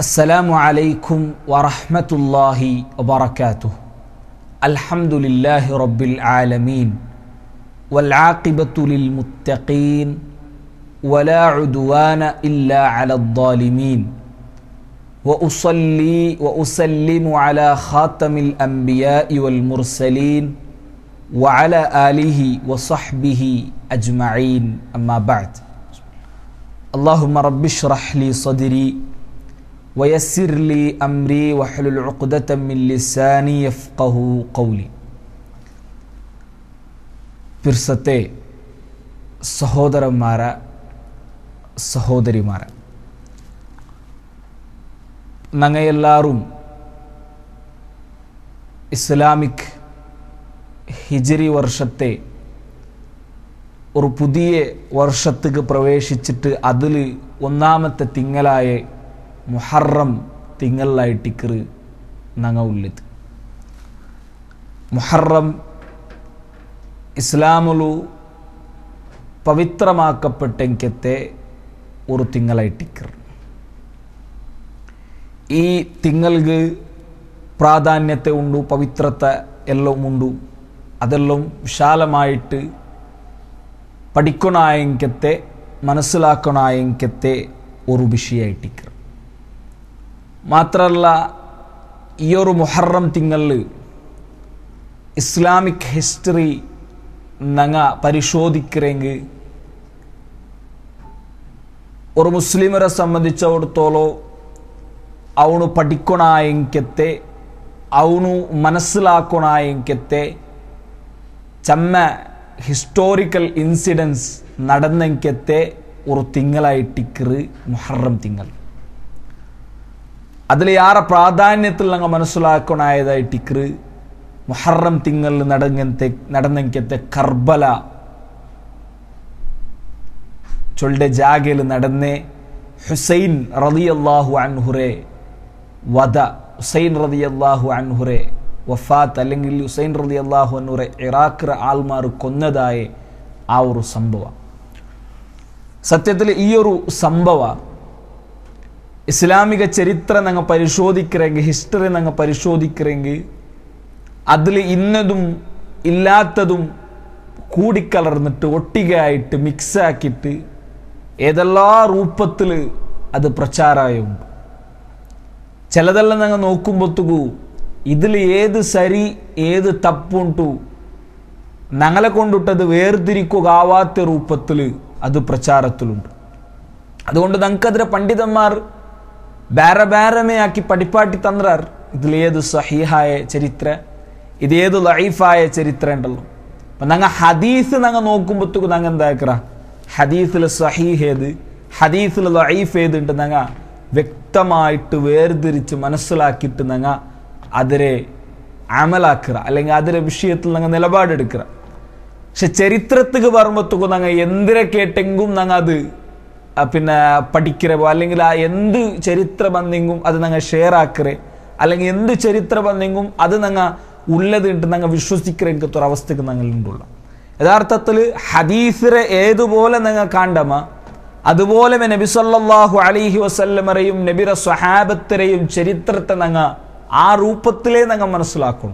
السلام عليكم ورحمة الله وبركاته الحمد لله رب العالمين والعاقبة للمتقين ولا عدوان إلا على الظالمين وأصلي وأسلم على خاتم الأنبياء والمرسلين وعلى آله وصحبه أجمعين أما بعد اللهم رب اشرح لي صدري ويسر لي أمري واحلل عقدة من لساني يفقه قولي പിർസത്തെ സഹോദരന്മാര സഹോദരിമാര ഞങ്ങയെല്ലാവരും Islamic ഹിജറി വർഷത്തെ ഒരു പുതിയ വർഷത്തേക്ക് പ്രവേശിച്ചിട്ട് അതിൽ ഒന്നാമത്തെ തിങ്കളായ മുഹറം തിങ്കളായിട്ടിക്കറ് നങ്ങ ഉള്ളത് മുഹറം ഇസ്ലാമുലു പവിത്രമാക്കപ്പെട്ടെങ്കത്തെ ഒരു തിങ്കളായിട്ടിക്കർ ഈ തിങ്ങൾക്ക് പ്രാധാന്യത്തെ ഉണ്ടു പവിത്രത്തെ എല്ലാം ഉണ്ടു അതെല്ലാം വിശാലമായിട്ട് പഠിക്കണായെങ്കത്തെ മനസ്സിലാക്കണായെങ്കത്തെ ഒരു വിഷയമായിട്ടിക്കർ മാത്രമല്ല ഈ ഒരു മുഹറം തിങ്കളിൽ ഇസ്ലാമിക് ഹിസ്റ്ററി നങ്ങ പരിശോധിക്കരെങ്കിൽ ഒരു മുസ്ലിമരെ സംബന്ധിച്ചിടത്തോളം ಅವನು പഠിക്കണായെങ്കത്തെ ಅವನು മനസ്സിലാക്കണായെങ്കത്തെ ചമ്മ ഹിസ്റ്റോറിക്കൽ ഇൻസിഡൻസ് നടന്നെങ്കത്തെ ഒരു തിങ്കളായിട്ടിക്കറ് മുഹറം തിങ്കൾ അതിൽ യാറെ പ്രാധാന്യത്തിൽ ഞങ്ങൾ മനസ്സിലാക്കണായതായിട്ടിക്കറ് മുഹറം തിങ്കളിൽ നടങ്ങത്തെ നടന്നെങ്കത്തെ കർബല ചൊല്ലുടെ ജാഗയിൽ നടന്നേ ഹുസൈൻ റളിയല്ലാഹു അൻഹുറെ വധ ഹുസൈൻ റളിയല്ലാഹു അൻഹുറെ വഫാത്ത് അല്ലെങ്കിൽ ഹുസൈൻ റളിയല്ലാഹു അൻഹുറെ ഇറാഖ് ആൾമാർ കൊന്നതായ ആ ഒരു സംഭവം സത്യത്തിൽ ഈ ഒരു സംഭവ ഇസ്ലാമിക ചരിത്രം ഞങ്ങൾ പരിശോധിക്കരെങ്കിൽ ഹിസ്റ്ററി ഞങ്ങൾ പരിശോധിക്കരെങ്കിൽ അതിൽ ഇന്നതും ഇല്ലാത്തതും കൂടിക്കലർന്നിട്ട് ഒട്ടികയായിട്ട് മിക്സാക്കിയിട്ട് ഏതെല്ലാ രൂപത്തിൽ അത് പ്രചാരമുണ്ട് ചിലതെല്ലാം ഞങ്ങൾ നോക്കുമ്പോഴത്തേക്കു ഇതിൽ ഏത് സരി ഏത് തപ്പുണ്ടു ഞങ്ങളെ കൊണ്ടിട്ടത് വേർതിരിക്കുകയാവാത്ത രൂപത്തിൽ അത് പ്രചാരത്തിലുണ്ട് അതുകൊണ്ട് ഞങ്ങൾക്കതിരെ പണ്ഡിതന്മാർ ಬೇರೆ ಬೇರೆಮೇ ಆಕಿ ಪಡಿಪಾಟಿ ತಂದ್ರಾರ್ ഇതിൽ ഏത് സഹീഹായ ചരിത്ര ഇത് ഏത് ലൈഫായ ചരിത്ര ഉണ്ടല്ലോ അപ്പം ഞങ്ങൾ ഹദീസ് ഞങ്ങൾ നോക്കുമ്പോഴത്തേക്ക് ഞങ്ങൾ എന്താക്കറ ഹദീസിൽ സഹീഹ് ഏത് ഹദീസിൽ ലൈഫ് ഏതുണ്ട് ഞങ്ങൾ വ്യക്തമായിട്ട് വേർതിരിച്ച് മനസ്സിലാക്കിയിട്ട് ഞങ്ങൾ അതിരെ അമലാക്കുക അല്ലെങ്കിൽ അതിരെ വിഷയത്തിൽ ഞങ്ങൾ നിലപാടെടുക്കുക പക്ഷെ ചരിത്രത്തിക്ക് പറയുമ്പോഴത്തേക്കും ഞങ്ങൾ എന്തിനെ കേട്ടെങ്കും ഞങ്ങൾ അത് പിന്നെ പഠിக்கிறവോ അല്ലെങ്കിൽ ആ എന്ത് ചരിത്ര ബന്ധിങ്ങും അത് ഞങ്ങൾ ഷെയർ ആക്കറേ അല്ലെങ്കിൽ എന്ത് ചരിത്ര ബന്ധിങ്ങും അത് ഞങ്ങൾ ഉള്ളത് ഉണ്ട് ഞങ്ങൾ വിശ്വസിக்கிறെങ്കിൽ ഒരു അവസ്ഥക്ക് ഞങ്ങൾ ഉണ്ടുള്ള യഥാർത്ഥത്തിൽ ഹദീസിറെ ഏതുപോലെ ഞങ്ങൾ കാണ്ടമ അതുപോലെ നബി സല്ലല്ലാഹു അലൈഹി വസല്ലമരെയും നബിറ സ്വഹാബത്തരെയും ചരിത്രത്തെ ഞങ്ങൾ ആ രൂപത്തിലേ ഞങ്ങൾ മനസ്സിലാക്കണം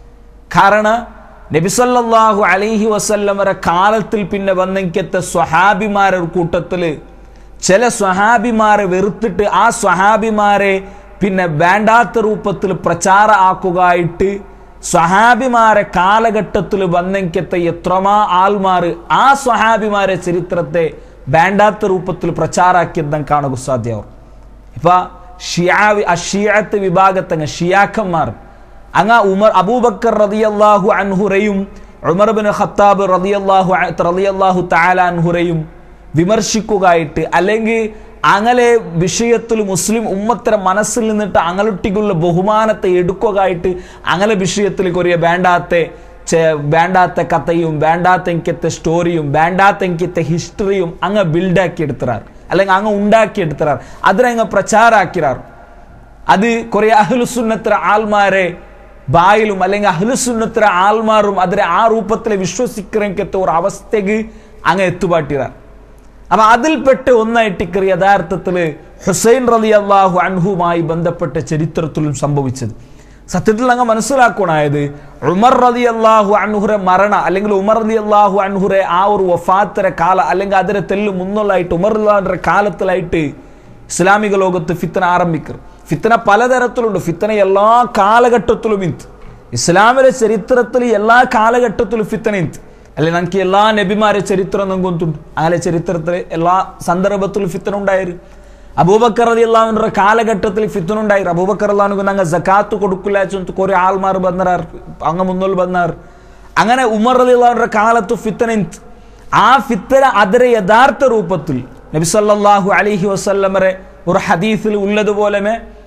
കാരണം നബിസല്ലാഹു അലൈഹി വസല്ലമരെ കാലത്തിൽ പിന്നെ വന്നെങ്കത്തെ സ്വഹാബിമാരുടെ കൂട്ടത്തിൽ ചില സ്വഹാബിമാരെ വെറുത്തിട്ട് ആ സ്വഹാബിമാരെ പിന്നെ വേണ്ടാത്ത രൂപത്തിൽ പ്രചാര ആക്കുകയായിട്ട് സ്വഹാബിമാരെ കാലഘട്ടത്തിൽ വന്നെങ്കത്തെ എത്രമാ ആൾമാർ ആ സ്വഹാബിമാരെ ചരിത്രത്തെ വേണ്ടാത്ത രൂപത്തിൽ പ്രചാരാക്കിയത് കാണുക സാധ്യമാവും ഇപ്പൊ ഷിയാവി അഷിയാത്ത് വിഭാഗത്തങ്ങ് ഷിയാക്കന്മാർ അങ്ങ ഉമർ അബൂബക്കർ റതിയല്ലാഹു അൻഹുറയും ഉമർ ബിൻ ഖത്താബ് റതിയല്ലാഹു റതിയല്ലാഹു താലാൻഹുറയും വിമർശിക്കുകയായിട്ട് അല്ലെങ്കിൽ അങ്ങനെ വിഷയത്തിൽ മുസ്ലിം ഉമ്മത്തര മനസ്സിൽ നിന്നിട്ട് അങ്ങലൊട്ടിക്കുള്ള ബഹുമാനത്തെ എടുക്കുകയായിട്ട് അങ്ങനെ വിഷയത്തിൽ കുറേ വേണ്ടാത്ത വേണ്ടാത്ത കഥയും വേണ്ടാത്ത എനിക്കത്തെ സ്റ്റോറിയും വേണ്ടാത്ത എനിക്കത്തെ ഹിസ്റ്ററിയും അങ്ങ് ബിൽഡാക്കി എടുത്തറാർ അല്ലെങ്കിൽ അങ്ങ് ഉണ്ടാക്കി എടുത്തറാർ അതിനങ്ങ് പ്രചാരാക്കിറാർ അത് കുറേ അഹ്ലുസുന്നത്ര ആൾമാരെ ബായിലും അല്ലെങ്കിൽ അഹ്ലുസുന്നത്ര ആൾമാരും അതിനെ ആ രൂപത്തിൽ വിശ്വസിக்கிறെങ്കത്തെ ഒരു അവസ്ഥക്ക് അങ്ങ് എത്തുപാട്ടിറാർ അപ്പൊ അതിൽപ്പെട്ട് ഒന്നായിട്ട് യഥാർത്ഥത്തിൽ ഹുസൈൻ റലി അള്ളാഹു അൻഹുമായി ബന്ധപ്പെട്ട ചരിത്രത്തിലും സംഭവിച്ചത് സത്യത്തിൽ അങ്ങ് മനസ്സിലാക്കണായത് ഉമർ റതി അള്ളാഹു അൻഹുറെ മരണ അല്ലെങ്കിൽ ഉമർ റതി അള്ളാഹു അൻഹുറെ ആ ഒരു വഫാത്തര കാല അല്ലെങ്കിൽ അതിരെ തെല്ല് മുന്നുള്ളായിട്ട് ഉമർ അള്ളാഹിന്റെ കാലത്തിലായിട്ട് ഇസ്ലാമിക ലോകത്ത് ഫിത്തന ആരംഭിക്കർ ഫിത്തന പലതരത്തിലുണ്ട് ഫിത്തന എല്ലാ കാലഘട്ടത്തിലും ഇന്ന് ഇസ്ലാമിലെ ചരിത്രത്തിൽ എല്ലാ കാലഘട്ടത്തിലും ഫിത്തന ഇന്ന് അല്ലെ നമുക്ക് എല്ലാ നബിമാരെ ചരിത്രം നമുക്ക് ಗೊತ್ತುಂಟು അങ്ങനെ ചരിത്രത്തിൽ എല്ലാ സന്ദർഭത്തിലും ഫിത്തന ഉണ്ടായിരുന്നു അബൂബക്കർ അലി അള്ളാഹുവിന്റെ കാലഘട്ടത്തിൽ ഫിത്തന ഉണ്ടായിരുന്നു അബൂബക്കർ അള്ളാഹുനക്ക് ഞങ്ങൾ ജക്കാത്ത് കൊടുക്കില്ല ചൊന്ത് കുറെ ആൾമാർ ബന്നാർ അങ്ങ് മുന്നിൽ ബന്നാർ അങ്ങനെ ഉമർ അലി അള്ളാഹുവിന്റെ കാലത്ത് ഫിത്തന ഇന്ന് ആ ഫിത്തന അതിരെ യഥാർത്ഥ രൂപത്തിൽ നബി സല്ലല്ലാഹു അലൈഹി വസല്ലമരെ ഒരു ഹദീസിൽ ഉള്ളതുപോലെ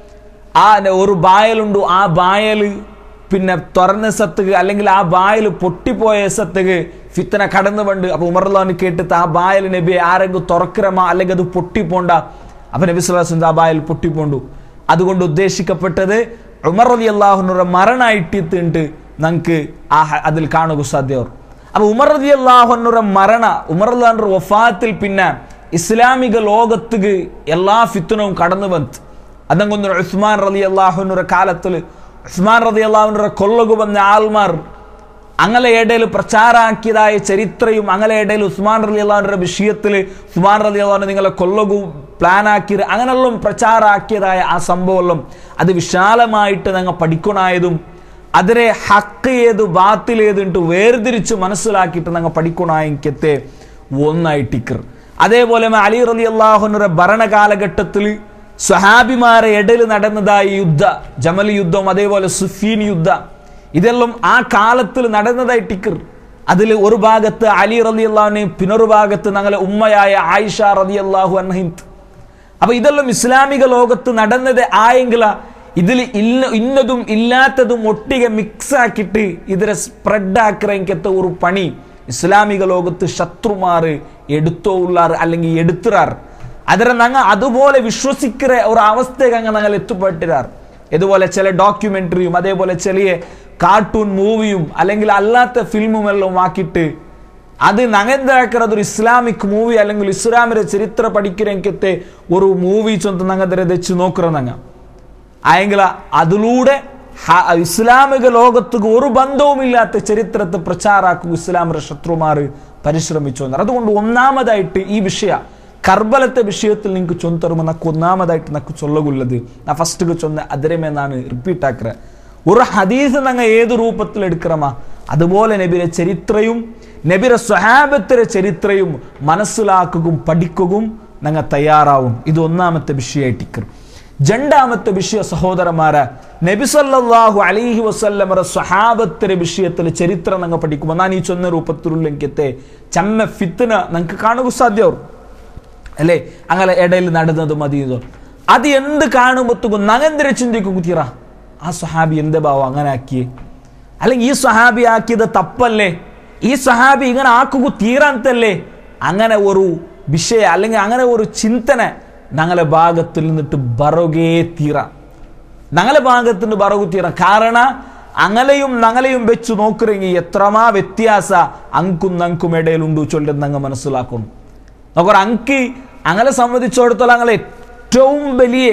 ആ ഒരു ബായലുണ്ട് ആ ബായല് പിന്നെ തുറന്ന സത്തുക അല്ലെങ്കിൽ ആ ബായൽ പൊട്ടിപ്പോയ സത്തുക ഫിത്തന കടന്നു പണ്ട് അപ്പൊ ഉമർലാന്ന് കേട്ടിട്ട് ആ ബായൽ നബി ആരെങ്കിലും തുറക്കരമാ അല്ലെങ്കിൽ അത് പൊട്ടിപ്പോണ്ട അപ്പൊ നബി സ്വലാസ് ആ ബായൽ പൊട്ടിപ്പോണ്ടു അതുകൊണ്ട് ഉദ്ദേശിക്കപ്പെട്ടത് ഉമർ അലി അള്ളാഹുനയുടെ മരണമായിട്ടിട്ടുണ്ട് നമുക്ക് ആ ഹ- അതിൽ കാണുക സാധ്യവർ അപ്പൊ ഉമർ റതി അള്ളാഹുനയുടെ മരണ ഉമർ അള്ളാഹുന്റെ വഫാത്തിൽ പിന്നെ ഇസ്ലാമിക ലോകത്തുക്ക് എല്ലാ ഫിത്തനവും കടന്നു വന്ന് അതങ്ങൊന്നു ഉസ്മാൻ റതി അള്ളാഹുനയുടെ കാലത്തിൽ ഉസ്മാൻ റതി അള്ളാഹുനയുടെ കൊല്ലകു വന്ന ആൾമാർ അങ്ങനെ ഇടയിൽ പ്രചാരാക്കിയതായ ചരിത്രയും അങ്ങനെ ഇടയിൽ ഉസ്മാൻ റലി അള്ളാഹുന്റെ വിഷയത്തിൽ ഉസ്മാൻ റലി അള്ളാഹുനെ നിങ്ങളെ കൊല്ലകു പ്ലാൻ ആക്കിയത് അങ്ങനെല്ലാം പ്രചാരാക്കിയതായ ആ സംഭവമെല്ലാം അത് വിശാലമായിട്ട് ഞങ്ങൾ പഠിക്കണായതും അതിനെ ഹക്ക് ഏത് ബാത്തിൽ ഏതുണ്ട് വേർതിരിച്ച് മനസ്സിലാക്കിയിട്ട് ഞങ്ങൾ പഠിക്കണായിക്കത്തെ ഒന്നായിട്ടിക്കർ അതേപോലെ അലി റലി അള്ളാഹുനുടെ ഭരണകാലഘട്ടത്തിൽ സ്വഹാബിമാരെ ഇടയിൽ നടന്നതായ യുദ്ധ ജമൽ യുദ്ധം അതേപോലെ സുഫീൻ യുദ്ധ ഇതെല്ലാം ആ കാലത്തിൽ നടന്നതായി ടിക്കർ അതിൽ ഒരു ഭാഗത്ത് അലി റലി അള്ളാഹുനെയും പിന്നൊരു ഭാഗത്ത് ഞങ്ങളെ ഉമ്മയായ ആയിഷ റലി അള്ളാഹു അൻഹിന്ത് അപ്പൊ ഇതെല്ലാം ഇസ്ലാമിക ലോകത്ത് നടന്നത് ആയെങ്കില ഇതിൽ ഇല്ല ഇന്നതും ഇല്ലാത്തതും ഒട്ടിക മിക്സ് ആക്കിയിട്ട് ഇതിനെ സ്പ്രെഡ് ആക്കിറങ്ങിക്കത്തെ ഒരു പണി ഇസ്ലാമിക ലോകത്ത് ശത്രുമാർ എടുത്തോ ഉള്ളാർ അല്ലെങ്കിൽ എടുത്തിറാർ അതിനെ ഞങ്ങൾ അതുപോലെ വിശ്വസിക്കുന്ന ഒരു അവസ്ഥയ്ക്ക് അങ്ങ് ഞങ്ങൾ എത്തിപ്പെട്ടിരാർ ഇതുപോലെ ചില ഡോക്യുമെന്ററിയും അതേപോലെ ചെറിയ കാർട്ടൂൺ മൂവിയും അല്ലെങ്കിൽ അല്ലാത്ത ഫിലിമും എല്ലാം ആക്കിയിട്ട് അത് നങ്ങന്താക്കുന്നത് ഒരു ഇസ്ലാമിക് മൂവി അല്ലെങ്കിൽ ഇസ്ലാമിന്റെ ചരിത്ര പഠിக்கிறെങ്കിത്തെ ഒരു മൂവി ചൊന്ത് നങ്ങതരെ വെച്ച് നോക്കുന്ന നങ്ങ ആയെങ്കിൽ അതിലൂടെ ഹ- ഇസ്ലാമിക ലോകത്തുക്ക് ഒരു ബന്ധവുമില്ലാത്ത ചരിത്രത്തെ പ്രചാരാക്കുക ഇസ്ലാമിന്റെ ശത്രുമാർ പരിശ്രമിച്ചു എന്നാണ് അതുകൊണ്ട് ഒന്നാമതായിട്ട് ഈ വിഷയ കർബലത്തെ വിഷയത്തിൽ നിങ്ങൾക്ക് ചൊന്തറുമ്പോൾ നക്ക് ഒന്നാമതായിട്ട് നക്ക് ചൊല്ലകുള്ളത് ഞാൻ ഫസ്റ്റ് ചൊന്ന അതിരമേ നാണ് റിപ്പീറ്റ് ആക്കുക ഒരു ഹദീസ് ഞങ്ങൾ ഏത് രൂപത്തിൽ എടുക്കണമാ അതുപോലെ നബിയുടെ ചരിത്രയും നബിയുടെ സ്വഹാബത്തിലെ ചരിത്രയും മനസ്സിലാക്കുകയും പഠിക്കുകയും ഞങ്ങൾ തയ്യാറാവും ഇത് ഒന്നാമത്തെ വിഷയമായിട്ടിക്കർ രണ്ടാമത്തെ വിഷയ സഹോദരന്മാരെ നബി സല്ലല്ലാഹു അലൈഹി വസല്ലമರ സ്വഹാബത്തിലെ വിഷയത്തിൽ ചരിത്രം ഞങ്ങൾ പഠിക്കുമ്പോൾ ഞാൻ ഈ ചൊന്ന രൂപത്തിലുള്ള എനിക്കത്തെ ചമ്മ ഫിത്തിന ഞങ്ങൾക്ക് കാണുക സാധ്യവും അല്ലേ അങ്ങനെ ഇടയിൽ നടന്നത് മതിയതോ അത് എന്ത് കാണുമ്പോഴത്തേക്കും നഗന്തര ചിന്തിക്കും തീറ ആ സ്വഹാബി എന്ത് ഭാവം അങ്ങനെ ആക്കിയേ അല്ലെങ്കിൽ ഈ സ്വഹാബി ആക്കിയത് തപ്പല്ലേ ഈ സ്വഹാബി ഇങ്ങനെ ആക്കുക തീരാന്തല്ലേ അങ്ങനെ ഒരു വിഷയ അല്ലെങ്കിൽ അങ്ങനെ ഒരു ചിന്തന ഞങ്ങളെ ഭാഗത്തിൽ നിന്നിട്ട് ബറകേ തീരാം ഞങ്ങളെ ഭാഗത്ത് നിന്ന് ബറകു തീരാം കാരണം അങ്ങലെയും ഞങ്ങളെയും വെച്ച് നോക്കുറെങ്കിൽ എത്രമാ വ്യത്യാസ അങ്കും നങ്കും ഇടയിലുണ്ട് ചൊല്ലി ഞങ്ങൾ മനസ്സിലാക്കണം നോക്കറ അങ്കി അങ്ങനെ സംബന്ധിച്ചിടത്തോളം അങ്ങനെ ഏറ്റവും വലിയ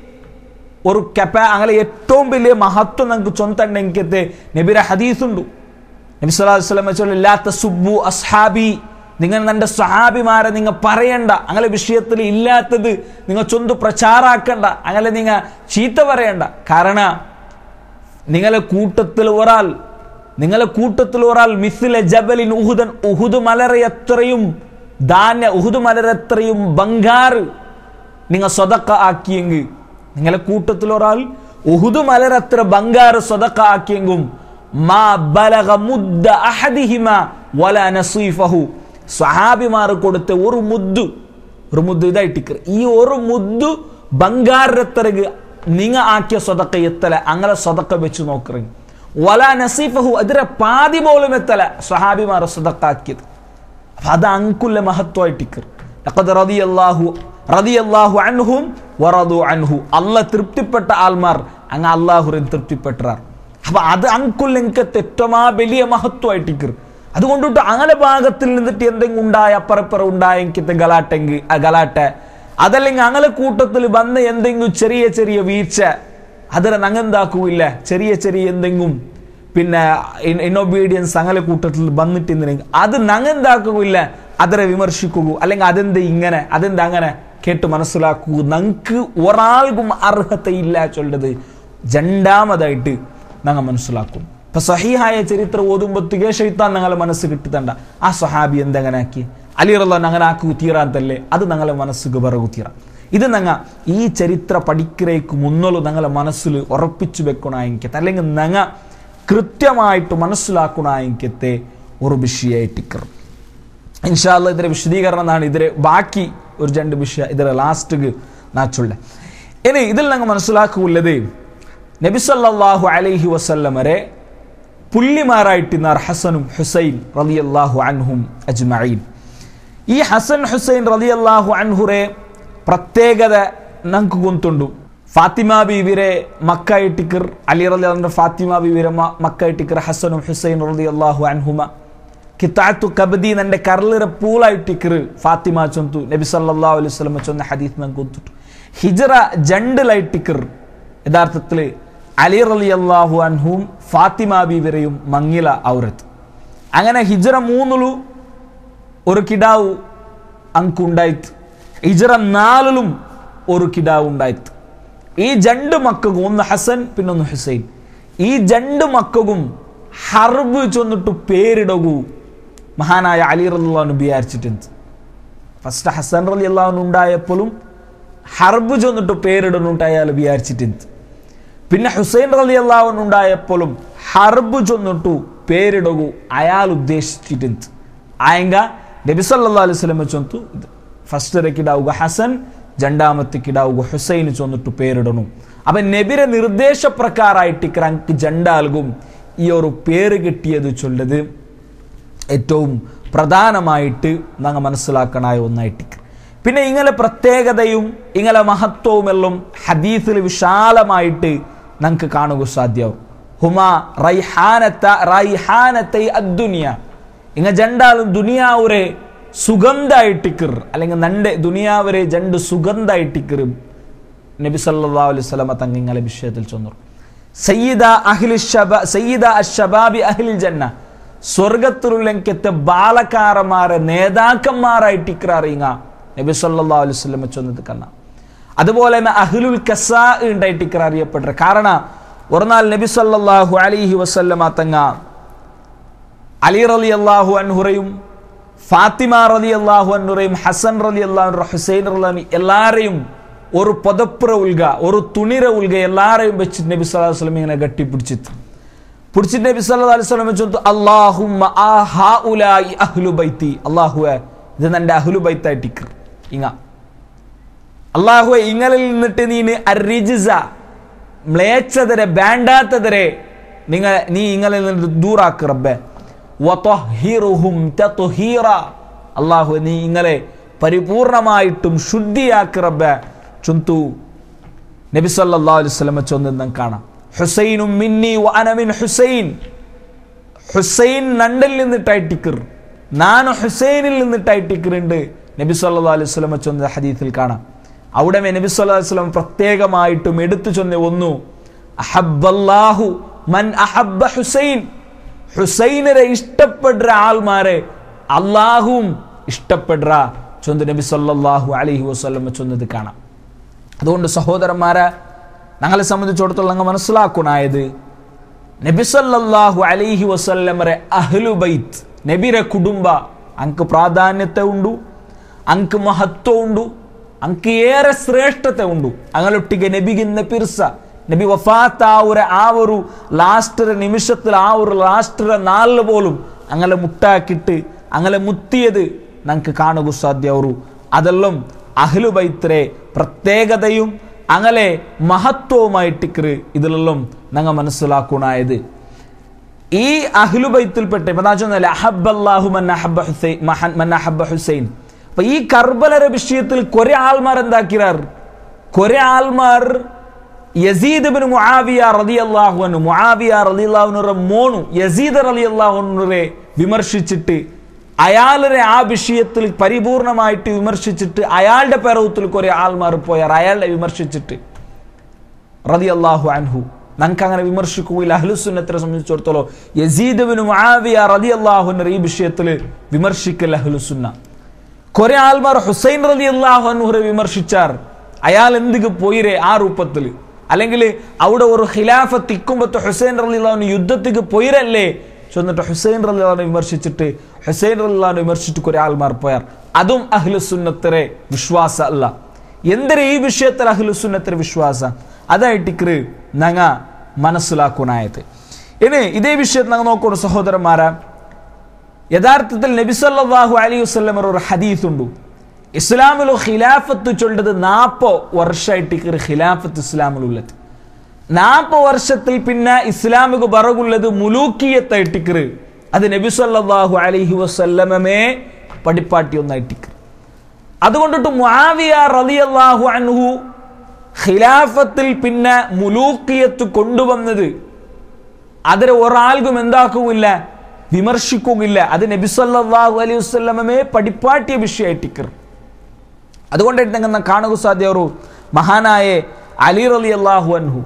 ഒരു കെപ്പ അങ്ങനെ ഏറ്റവും വലിയ മഹത്വം നമുക്ക് ചൊന്തണ്ട് എനിക്കത്തെ നബിയുടെ ഹദീസുണ്ട് നബി സല്ലല്ലാഹു അലൈഹി വസല്ലം ചൊല്ലി ലാ തസുബ്ബു അസ്ഹാബി നിങ്ങൾ എൻ്റെ സ്വഹാബിമാരെ നിങ്ങൾ പറയണ്ട അങ്ങനെ വിഷയത്തിൽ ഇല്ലാത്തത് നിങ്ങൾ ചൊന്ത് പ്രചാരാക്കണ്ട അങ്ങനെ നിങ്ങൾ ചീത്ത പറയണ്ട കാരണം നിങ്ങളെ കൂട്ടത്തിൽ ഒരാൾ നിങ്ങളെ കൂട്ടത്തിൽ ഒരാൾ മിസ്സിലെ ജബലിൻ ഉഹുദൻ ഉഹുദ് മലര എത്രയും ധാന്യ ഉഹുദ് മലര എത്രയും ബംഗാറ് നിങ്ങൾ സ്വതക്ക ആക്കിയെങ്കിൽ നിങ്ങളെ കൂട്ടത്തിൽ ഒരാൾ ഉഹുദ് മലര എത്ര ബംഗാറ് സ്വതക്ക ആക്കിയെങ്കും മാ ബലഗ മുദ്ദ അഹദിഹിമ വല നസീഫഹു സ്വഹാബിമാർ കൊടുത്ത ഒരു മുദ്ദു ഒരു മുദ്ദു ഇതായിട്ട് ഈ ഒരു മുദ്ദു ബംഗാരത്തരക് നിങ്ങ ആക്കിയ സ്വതക്ക എത്തല അങ്ങനെ സ്വതക്ക വെച്ച് നോക്കറി വല നസീഫഹു അതിരെ പാതി പോലും എത്തല സ്വഹാബിമാർ സ്വതക്ക ആക്കിയത് അപ്പൊ അത് അങ്കുല്ല മഹത്വമായിട്ടിക്കർ ലഖദ് റളിയല്ലാഹു റളിയല്ലാഹു അൻഹും വറദു അൻഹു അല്ല തൃപ്തിപ്പെട്ട ആൾമാർ അങ്ങ് അള്ളാഹുരൻ തൃപ്തിപ്പെട്ടാർ അപ്പൊ അത് അങ്കുല്ല എനിക്ക് ഏറ്റവും വലിയ മഹത്വമായിട്ടിക്കർ അതുകൊണ്ടിട്ട് അങ്ങനെ ഭാഗത്തിൽ നിന്നിട്ട് എന്തെങ്കിലും ഉണ്ടായ അപ്പറപ്പുറം ഉണ്ടായ എനിക്കത്തെ ഗലാട്ടെങ്കിൽ ആ ഗലാട്ട അതല്ലെങ്കിൽ ഞങ്ങളെ കൂട്ടത്തിൽ വന്ന എന്തെങ്കിലും ചെറിയ ചെറിയ വീഴ്ച അതിനെ നങ്ങെന്താക്കൂല്ല ചെറിയ ചെറിയ എന്തെങ്കിലും പിന്നെ ഇന്നൊബീഡിയൻസ് അങ്ങനെ കൂട്ടത്തിൽ വന്നിട്ടുണ്ടെങ്കിൽ അത് നങ്ങെന്താക്കുകയില്ല അതിനെ വിമർശിക്കുക അല്ലെങ്കിൽ അതെന്ത് ഇങ്ങനെ അതെന്ത് അങ്ങനെ കേട്ട് മനസ്സിലാക്കൂ നമുക്ക് ഒരാൾക്കും അർഹതയില്ല ചൊല്ലത് രണ്ടാമതായിട്ട് ഞങ്ങൾ മനസ്സിലാക്കും ഇപ്പൊ സഹിഹായ ചരിത്രം ഓതുമ്പത്തികെ ഷെയ്ത്താൻ ഞങ്ങളെ മനസ്സ് കിട്ടിത്തണ്ട ആ സ്വഹാബി എന്തെങ്ങനെ ആക്കി അലിറല്ല അങ്ങനെ ആക്കു തീരാൻ തല്ലേ അത് ഞങ്ങളെ മനസ്സ് പിറകു തീരാം ഇത് ഞങ്ങ ഈ ചരിത്ര പഠിക്കരേക്ക് മുന്നോളം ഞങ്ങളെ മനസ്സിൽ ഉറപ്പിച്ചു വെക്കണായിക്കത്തെ അല്ലെങ്കിൽ ഞങ്ങ കൃത്യമായിട്ട് മനസ്സിലാക്കണായിക്കത്തെ ഒരു വിഷയമായിട്ട് ഇൻഷാല്ല ഇതിന്റെ വിശദീകരണം എന്നാണ് ഇതിലെ ബാക്കി ഒരു രണ്ട് വിഷയ ഇതിലെ ലാസ്റ്റ് നാച്ചുള്ള ഇനി ഇതിൽ ഞങ്ങൾ മനസ്സിലാക്കുള്ളത് നബിസല്ലാഹു അലൈഹി വസല്ലമരെ പുള്ളിമാരായിട്ടിന്നാർ ഹസനും ഹുസൈൻ റളിയല്ലാഹു അൻഹും അജ്മഈൻ ഈ ഹസൻ ഹുസൈൻ റളിയല്ലാഹു അൻഹുറെ പ്രത്യേകത നമുക്ക് ഗൊಂತುಂಡು ഫാത്തിമ ബീവിരെ മക്ക ഇട്ടിക്കർ അലി റളിയല്ലാഹു ഫാത്തിമ ബീവിരെ മക്ക ഇട്ടിക്കർ ഹസനും ഹുസൈൻ റളിയല്ലാഹു അൻഹുമ കിത്താത്തു കബദി എൻ്റെ കരളിര പൂളായിട്ടിക്കർ ഫാത്തിമ ചൊന്തു നബി സല്ലല്ലാഹു അലൈഹി വസല്ലം ചൊന്ന ഹദീസ് നമുക്ക് ഗൊಂತುಂಟು ഹിജറ ജണ്ടിലായിട്ടിക്കർ യഥാർത്ഥത്തിൽ അലി റലി അള്ളാഹു അൻഹും ഫാത്തിമ ബീവിരെയും മങ്ങില ഔറത്ത് അങ്ങനെ ഹിജറ മൂന്നിലു ഒരു കിടാവ് അങ്കുണ്ടായിത്ത് ഹിജറ നാലിലും ഒരു കിടാവ് ഉണ്ടായിത്ത് ഈ രണ്ട് മക്കൾക്കും ഒന്ന് ഹസൻ പിന്നൊന്ന് ഹുസൈൻ ഈ രണ്ട് മക്കൾക്കും ഹർബ് ചൊന്നിട്ട് പേരിടകൂ മഹാനായ അലി റല്ലാഹു വിചാരിച്ചിട്ടുണ്ട് ഫസ്റ്റ് ഹസൻ റലി അള്ളാഹുൻ ഉണ്ടായപ്പോഴും ഹർബ് ചൊന്നിട്ട് പേരിടുന്നുണ്ട് അയാൾ വിചാരിച്ചിട്ടുണ്ട് പിന്നെ ഹുസൈൻ റലി അള്ളാഹുൻ ഉണ്ടായപ്പോഴും ഹർബ് ചൊന്നിട്ടു പേരിടകു അയാൾ ഉദ്ദേശിച്ചിട്ടുണ്ട് ആയെങ്ക നബി സല്ലല്ലാഹു അലൈഹി വസല്ലം ചൊന്തു ഫസ്റ്റ് കിടാവുക ഹസൻ രണ്ടാമത്തെ കിടാവുക ഹുസൈൻ ചൊന്നിട്ട് പേരിടണു അപ്പൊ നബിരെ നിർദ്ദേശപ്രകാരമായിട്ട് ക്രങ്ക് ജണ്ടാൽകും ഈ ഒരു പേര് കിട്ടിയത് ചൊല്ലത് ഏറ്റവും പ്രധാനമായിട്ട് ഞങ്ങൾ മനസ്സിലാക്കണായ ഒന്നായിട്ട് പിന്നെ ഇങ്ങനെ പ്രത്യേകതയും ഇങ്ങനെ മഹത്വവും എല്ലാം ഹദീസിൽ വിശാലമായിട്ട് നമുക്ക് കാണുക സാധ്യവും ഹുമ റൈഹാനത്ത റൈഹാനത്തെ അദ്ദുനിയ ഇങ്ങ ജണ്ടാലും ദുനിയാവുരെ സുഗന്ധായിട്ടിക്കർ അല്ലെങ്കിൽ നന്റെ ദുനിയാവരെ ജണ്ട് സുഗന്ധായിട്ടിക്കർ നബി സല്ലല്ലാഹു അലൈഹി വസല്ലമ തങ്ങ ഇങ്ങളെ വിഷയത്തിൽ ചൊന്നു സയ്യിദ അഹ്ലി ശബ സയ്യിദ അഷ്ബാബി അഹ്ലിൽ ജന്ന സ്വർഗത്തിലുള്ളെങ്കത്തെ ബാലക്കാരന്മാരെ നേതാക്കന്മാരായിട്ട് ഇക്രാറിയുക നബി സല്ലല്ലാഹു അലൈഹി വസല്ലമ ചൊന്നത് കണ്ണ അതുപോലെ തന്നെ അഹ്ലുൽ കസാ ഉണ്ടായിട്ട് ഇക്ര അറിയപ്പെട്ട കാരണം ഒരു നാൾ നബി സല്ലല്ലാഹു അലൈഹി വസല്ലമ തങ്ങ അലി റലി അള്ളാഹു അൻഹുറയും ഫാത്തിമ റലി അള്ളാഹു അൻഹുറയും ഹസൻ റലി അള്ളാഹു ഹുസൈൻ റലി എല്ലാരെയും ഒരു പുതപ്പുറ ഉൽക ഒരു തുണിര ഉൽക എല്ലാരെയും വെച്ചിട്ട് നബി സല്ലല്ലാഹു അലൈഹി വസല്ലം ഇങ്ങനെ കെട്ടിപ്പിടിച്ചിട്ട് പിടിച്ചിട്ട് നബി സല്ലല്ലാഹു അലൈഹി വസല്ലം ചൊല്ലുന്നു അല്ലാഹുമ്മ ആ ഹൗലായി അഹ്ലു ബൈത്തി അല്ലാഹുവേ ഇത് എൻ്റെ അഹ്ലു ബൈത്തായിട്ട് ഇക്ർ ഇങ്ങ അള്ളാഹുവെ ഇങ്ങളിൽ നിന്നിട്ട് നീ അരിജിസ മ്ലേച്ഛതരെ വേണ്ടാത്തതരെ നിങ്ങൾ നീ ഇങ്ങളിൽ നിന്ന് ദൂറാക്ക് റബ്ബെ വതഹിറുഹും തത്ഹീറ അള്ളാഹു നീ ഇങ്ങളെ പരിപൂർണമായിട്ടും ശുദ്ധിയാക്ക് റബ്ബെ ചുന്തു നബി സല്ലല്ലാഹു അലൈഹി വസല്ലം ചൊന്നു കാണാം ഹുസൈനും മിന്നി വ അന മിൻ ഹുസൈൻ ഹുസൈൻ നണ്ടിൽ നിന്നിട്ടായിട്ടിക്കർ ನಾನು ഹുസൈനിൽ നിന്നിട്ടായിട്ടിക്കറുണ്ട് നബി സല്ലല്ലാഹു അലൈഹി വസല്ലം ചൊന്ന ഹദീസിൽ കാണാം അവിടെ നബി സല്ലല്ലാഹു അലൈഹി വസല്ലം പ്രത്യേകമായിട്ടും എടുത്തു ചൊന്ന ഒന്നു അഹബ്ബല്ലാഹു മൻ അഹബ്ബ ഹുസൈൻ ഹുസൈനരെ ഇഷ്ടപ്പെടുന്ന ആൾമാരെ അള്ളാഹുവും ഇഷ്ടപ്പെടുക ചൊന്ത് നബി സല്ലല്ലാഹു അലൈഹി വസല്ലം ചൊന്നത് കാണാം അതുകൊണ്ട് സഹോദരന്മാരെ ഞങ്ങളെ സംബന്ധിച്ചിടത്തോളം ഞങ്ങൾ മനസ്സിലാക്കണായത് നബി സല്ലല്ലാഹു അലൈഹി വസല്ലമരെ അഹ്ലു ബൈത്ത് നബിരെ കുടുംബ ಅಂಕ ಪ್ರಾಧಾನ್ಯತೆ ಉಂಡು ಅಂಕ ಮಹತ್ವ ಉಂಡು ಅಂಕ ಏറെ ಶ್ರೇಷ್ಠತೆ ಉಂಡು അങ്ങനൊട്ടിಗೆ നബിಗಿന്ന പിർസ നബി വഫാത്ത് ആ ഒരു ആ ഒരു ലാസ്റ്റര നിമിഷത്തിൽ ആ ഒരു ലാസ്റ്റര നാളിൽ പോലും അങ്ങനെ മുട്ടാക്കിട്ട് അങ്ങനെ മുത്തിയത് നമുക്ക് കാണുക സാധ്യ ಅವರು അതെല്ലാം അഹ്ലു ബൈത്തരെ പ്രത്യേകതയും അങ്ങനെ മഹത്വവുമായിട്ടിക്കറ് ഇതിലെല്ലാം ഞങ്ങൾ മനസ്സിലാക്കണായത് ഈ അഹ്ലുബൈത്തിൽപ്പെട്ട ഇപ്പൊ അഹബ്ബല്ലാഹു മൻ അഹബ്ബ ഹുസൈൻ മൻ അഹബ്ബ ഹുസൈൻ അപ്പൊ ഈ കർബലര വിഷയത്തിൽ കുറെ ആൾമാർ എന്താക്കിറാർ കുറെ ആൾമാർ യസീദ് ബിൻ മുആവിയ റളിയല്ലാഹു അൻഹു മുആവിയ റളിയല്ലാഹു അൻഹുറെ മോണു യസീദ് റളിയല്ലാഹു അൻഹുറെ വിമർശിച്ചിട്ട് അയാളെ ആ വിഷയത്തിൽ പരിപൂർണമായിട്ട് വിമർശിച്ചിട്ട് അയാളുടെ പിറവത്തിൽ കുറെ ആൾമാർ പോയാർ അയാളെ വിമർശിച്ചിട്ട് റതി അള്ളാഹു അൻഹു നമുക്ക് അങ്ങനെ വിമർശിക്കുകയില്ല അഹ്ലുസുന്നത്തിനെ സംബന്ധിച്ചിടത്തോളം യസീദബിന് മുആവിയ റതി അള്ളാഹുവിന്റെ ഈ വിഷയത്തിൽ വിമർശിക്കൽ അഹ്ലുസുന്ന കുറെ ആൾമാർ ഹുസൈൻ റതി അള്ളാഹു അൻഹുറെ വിമർശിച്ചാർ അയാൾ എന്തിക്ക് പോയിരെ ആ രൂപത്തിൽ അല്ലെങ്കിൽ അവിടെ ഒരു ഖിലാഫത്ത് ഇക്കുമ്പത്ത് ഹുസൈൻ റലി അള്ളാഹുന് യുദ്ധത്തിക്ക് പോയിരല്ലേ ചെന്നിട്ട് ഹുസൈൻ റലി അള്ളാഹുനെ വിമർശിച്ചിട്ട് ഹുസൈൻ റലി അള്ളാഹുനെ വിമർശിച്ചിട്ട് കുറെ ആൾമാർ പോയാർ അതും അഹ്ലുസുന്നത്തിരെ വിശ്വാസ അല്ല എന്തൊരു ഈ വിഷയത്തിൽ അഹ്ലുസുന്നത്തിരെ വിശ്വാസ അതായിട്ടിക്കറ് നങ്ങ മനസ്സിലാക്കുനായത് ഇനി ഇതേ വിഷയത്തിൽ ഞങ്ങൾ നോക്കണം സഹോദരന്മാരാ യഥാർത്ഥത്തിൽ നബിസല്ലാഹു അലൈഹി വസ്ലമർ ഒരു ഹദീസ് ഉണ്ട് ഇസ്ലാമിലോ ഖിലാഫത്ത് ചൊല്ലത് നാപ്പോ വർഷമായിട്ട് ഖിലാഫത്ത് ഇസ്ലാമിലുള്ളത് നാപ്പ വർഷത്തിൽ പിന്നെ ഇസ്ലാമിക ബറകുള്ളത് മുലൂക്കിയത്തായിട്ടിക്കറ് അത് നബി സല്ലല്ലാഹു അലൈഹി വസല്ലമേ പടിപ്പാട്ടി ഒന്നായിട്ടിക്കറ് അതുകൊണ്ടിട്ട് മുആവിയ റളിയല്ലാഹു അൻഹു ഖിലാഫത്തിൽ പിന്നെ മുലൂക്കിയത്ത് കൊണ്ടുവന്നത് അതിന് ഒരാൾക്കും എന്താക്കുമില്ല വിമർശിക്കുകയില്ല അത് നബി സല്ലല്ലാഹു അലൈഹി വസല്ലമേ പടിപ്പാട്ടിയ വിഷയമായിട്ടിക്കറ് അതുകൊണ്ടായിട്ട് നിങ്ങൾ കാണുക സാധ്യ ഒരു മഹാനായ അലി റലി അള്ളാഹു അൻഹു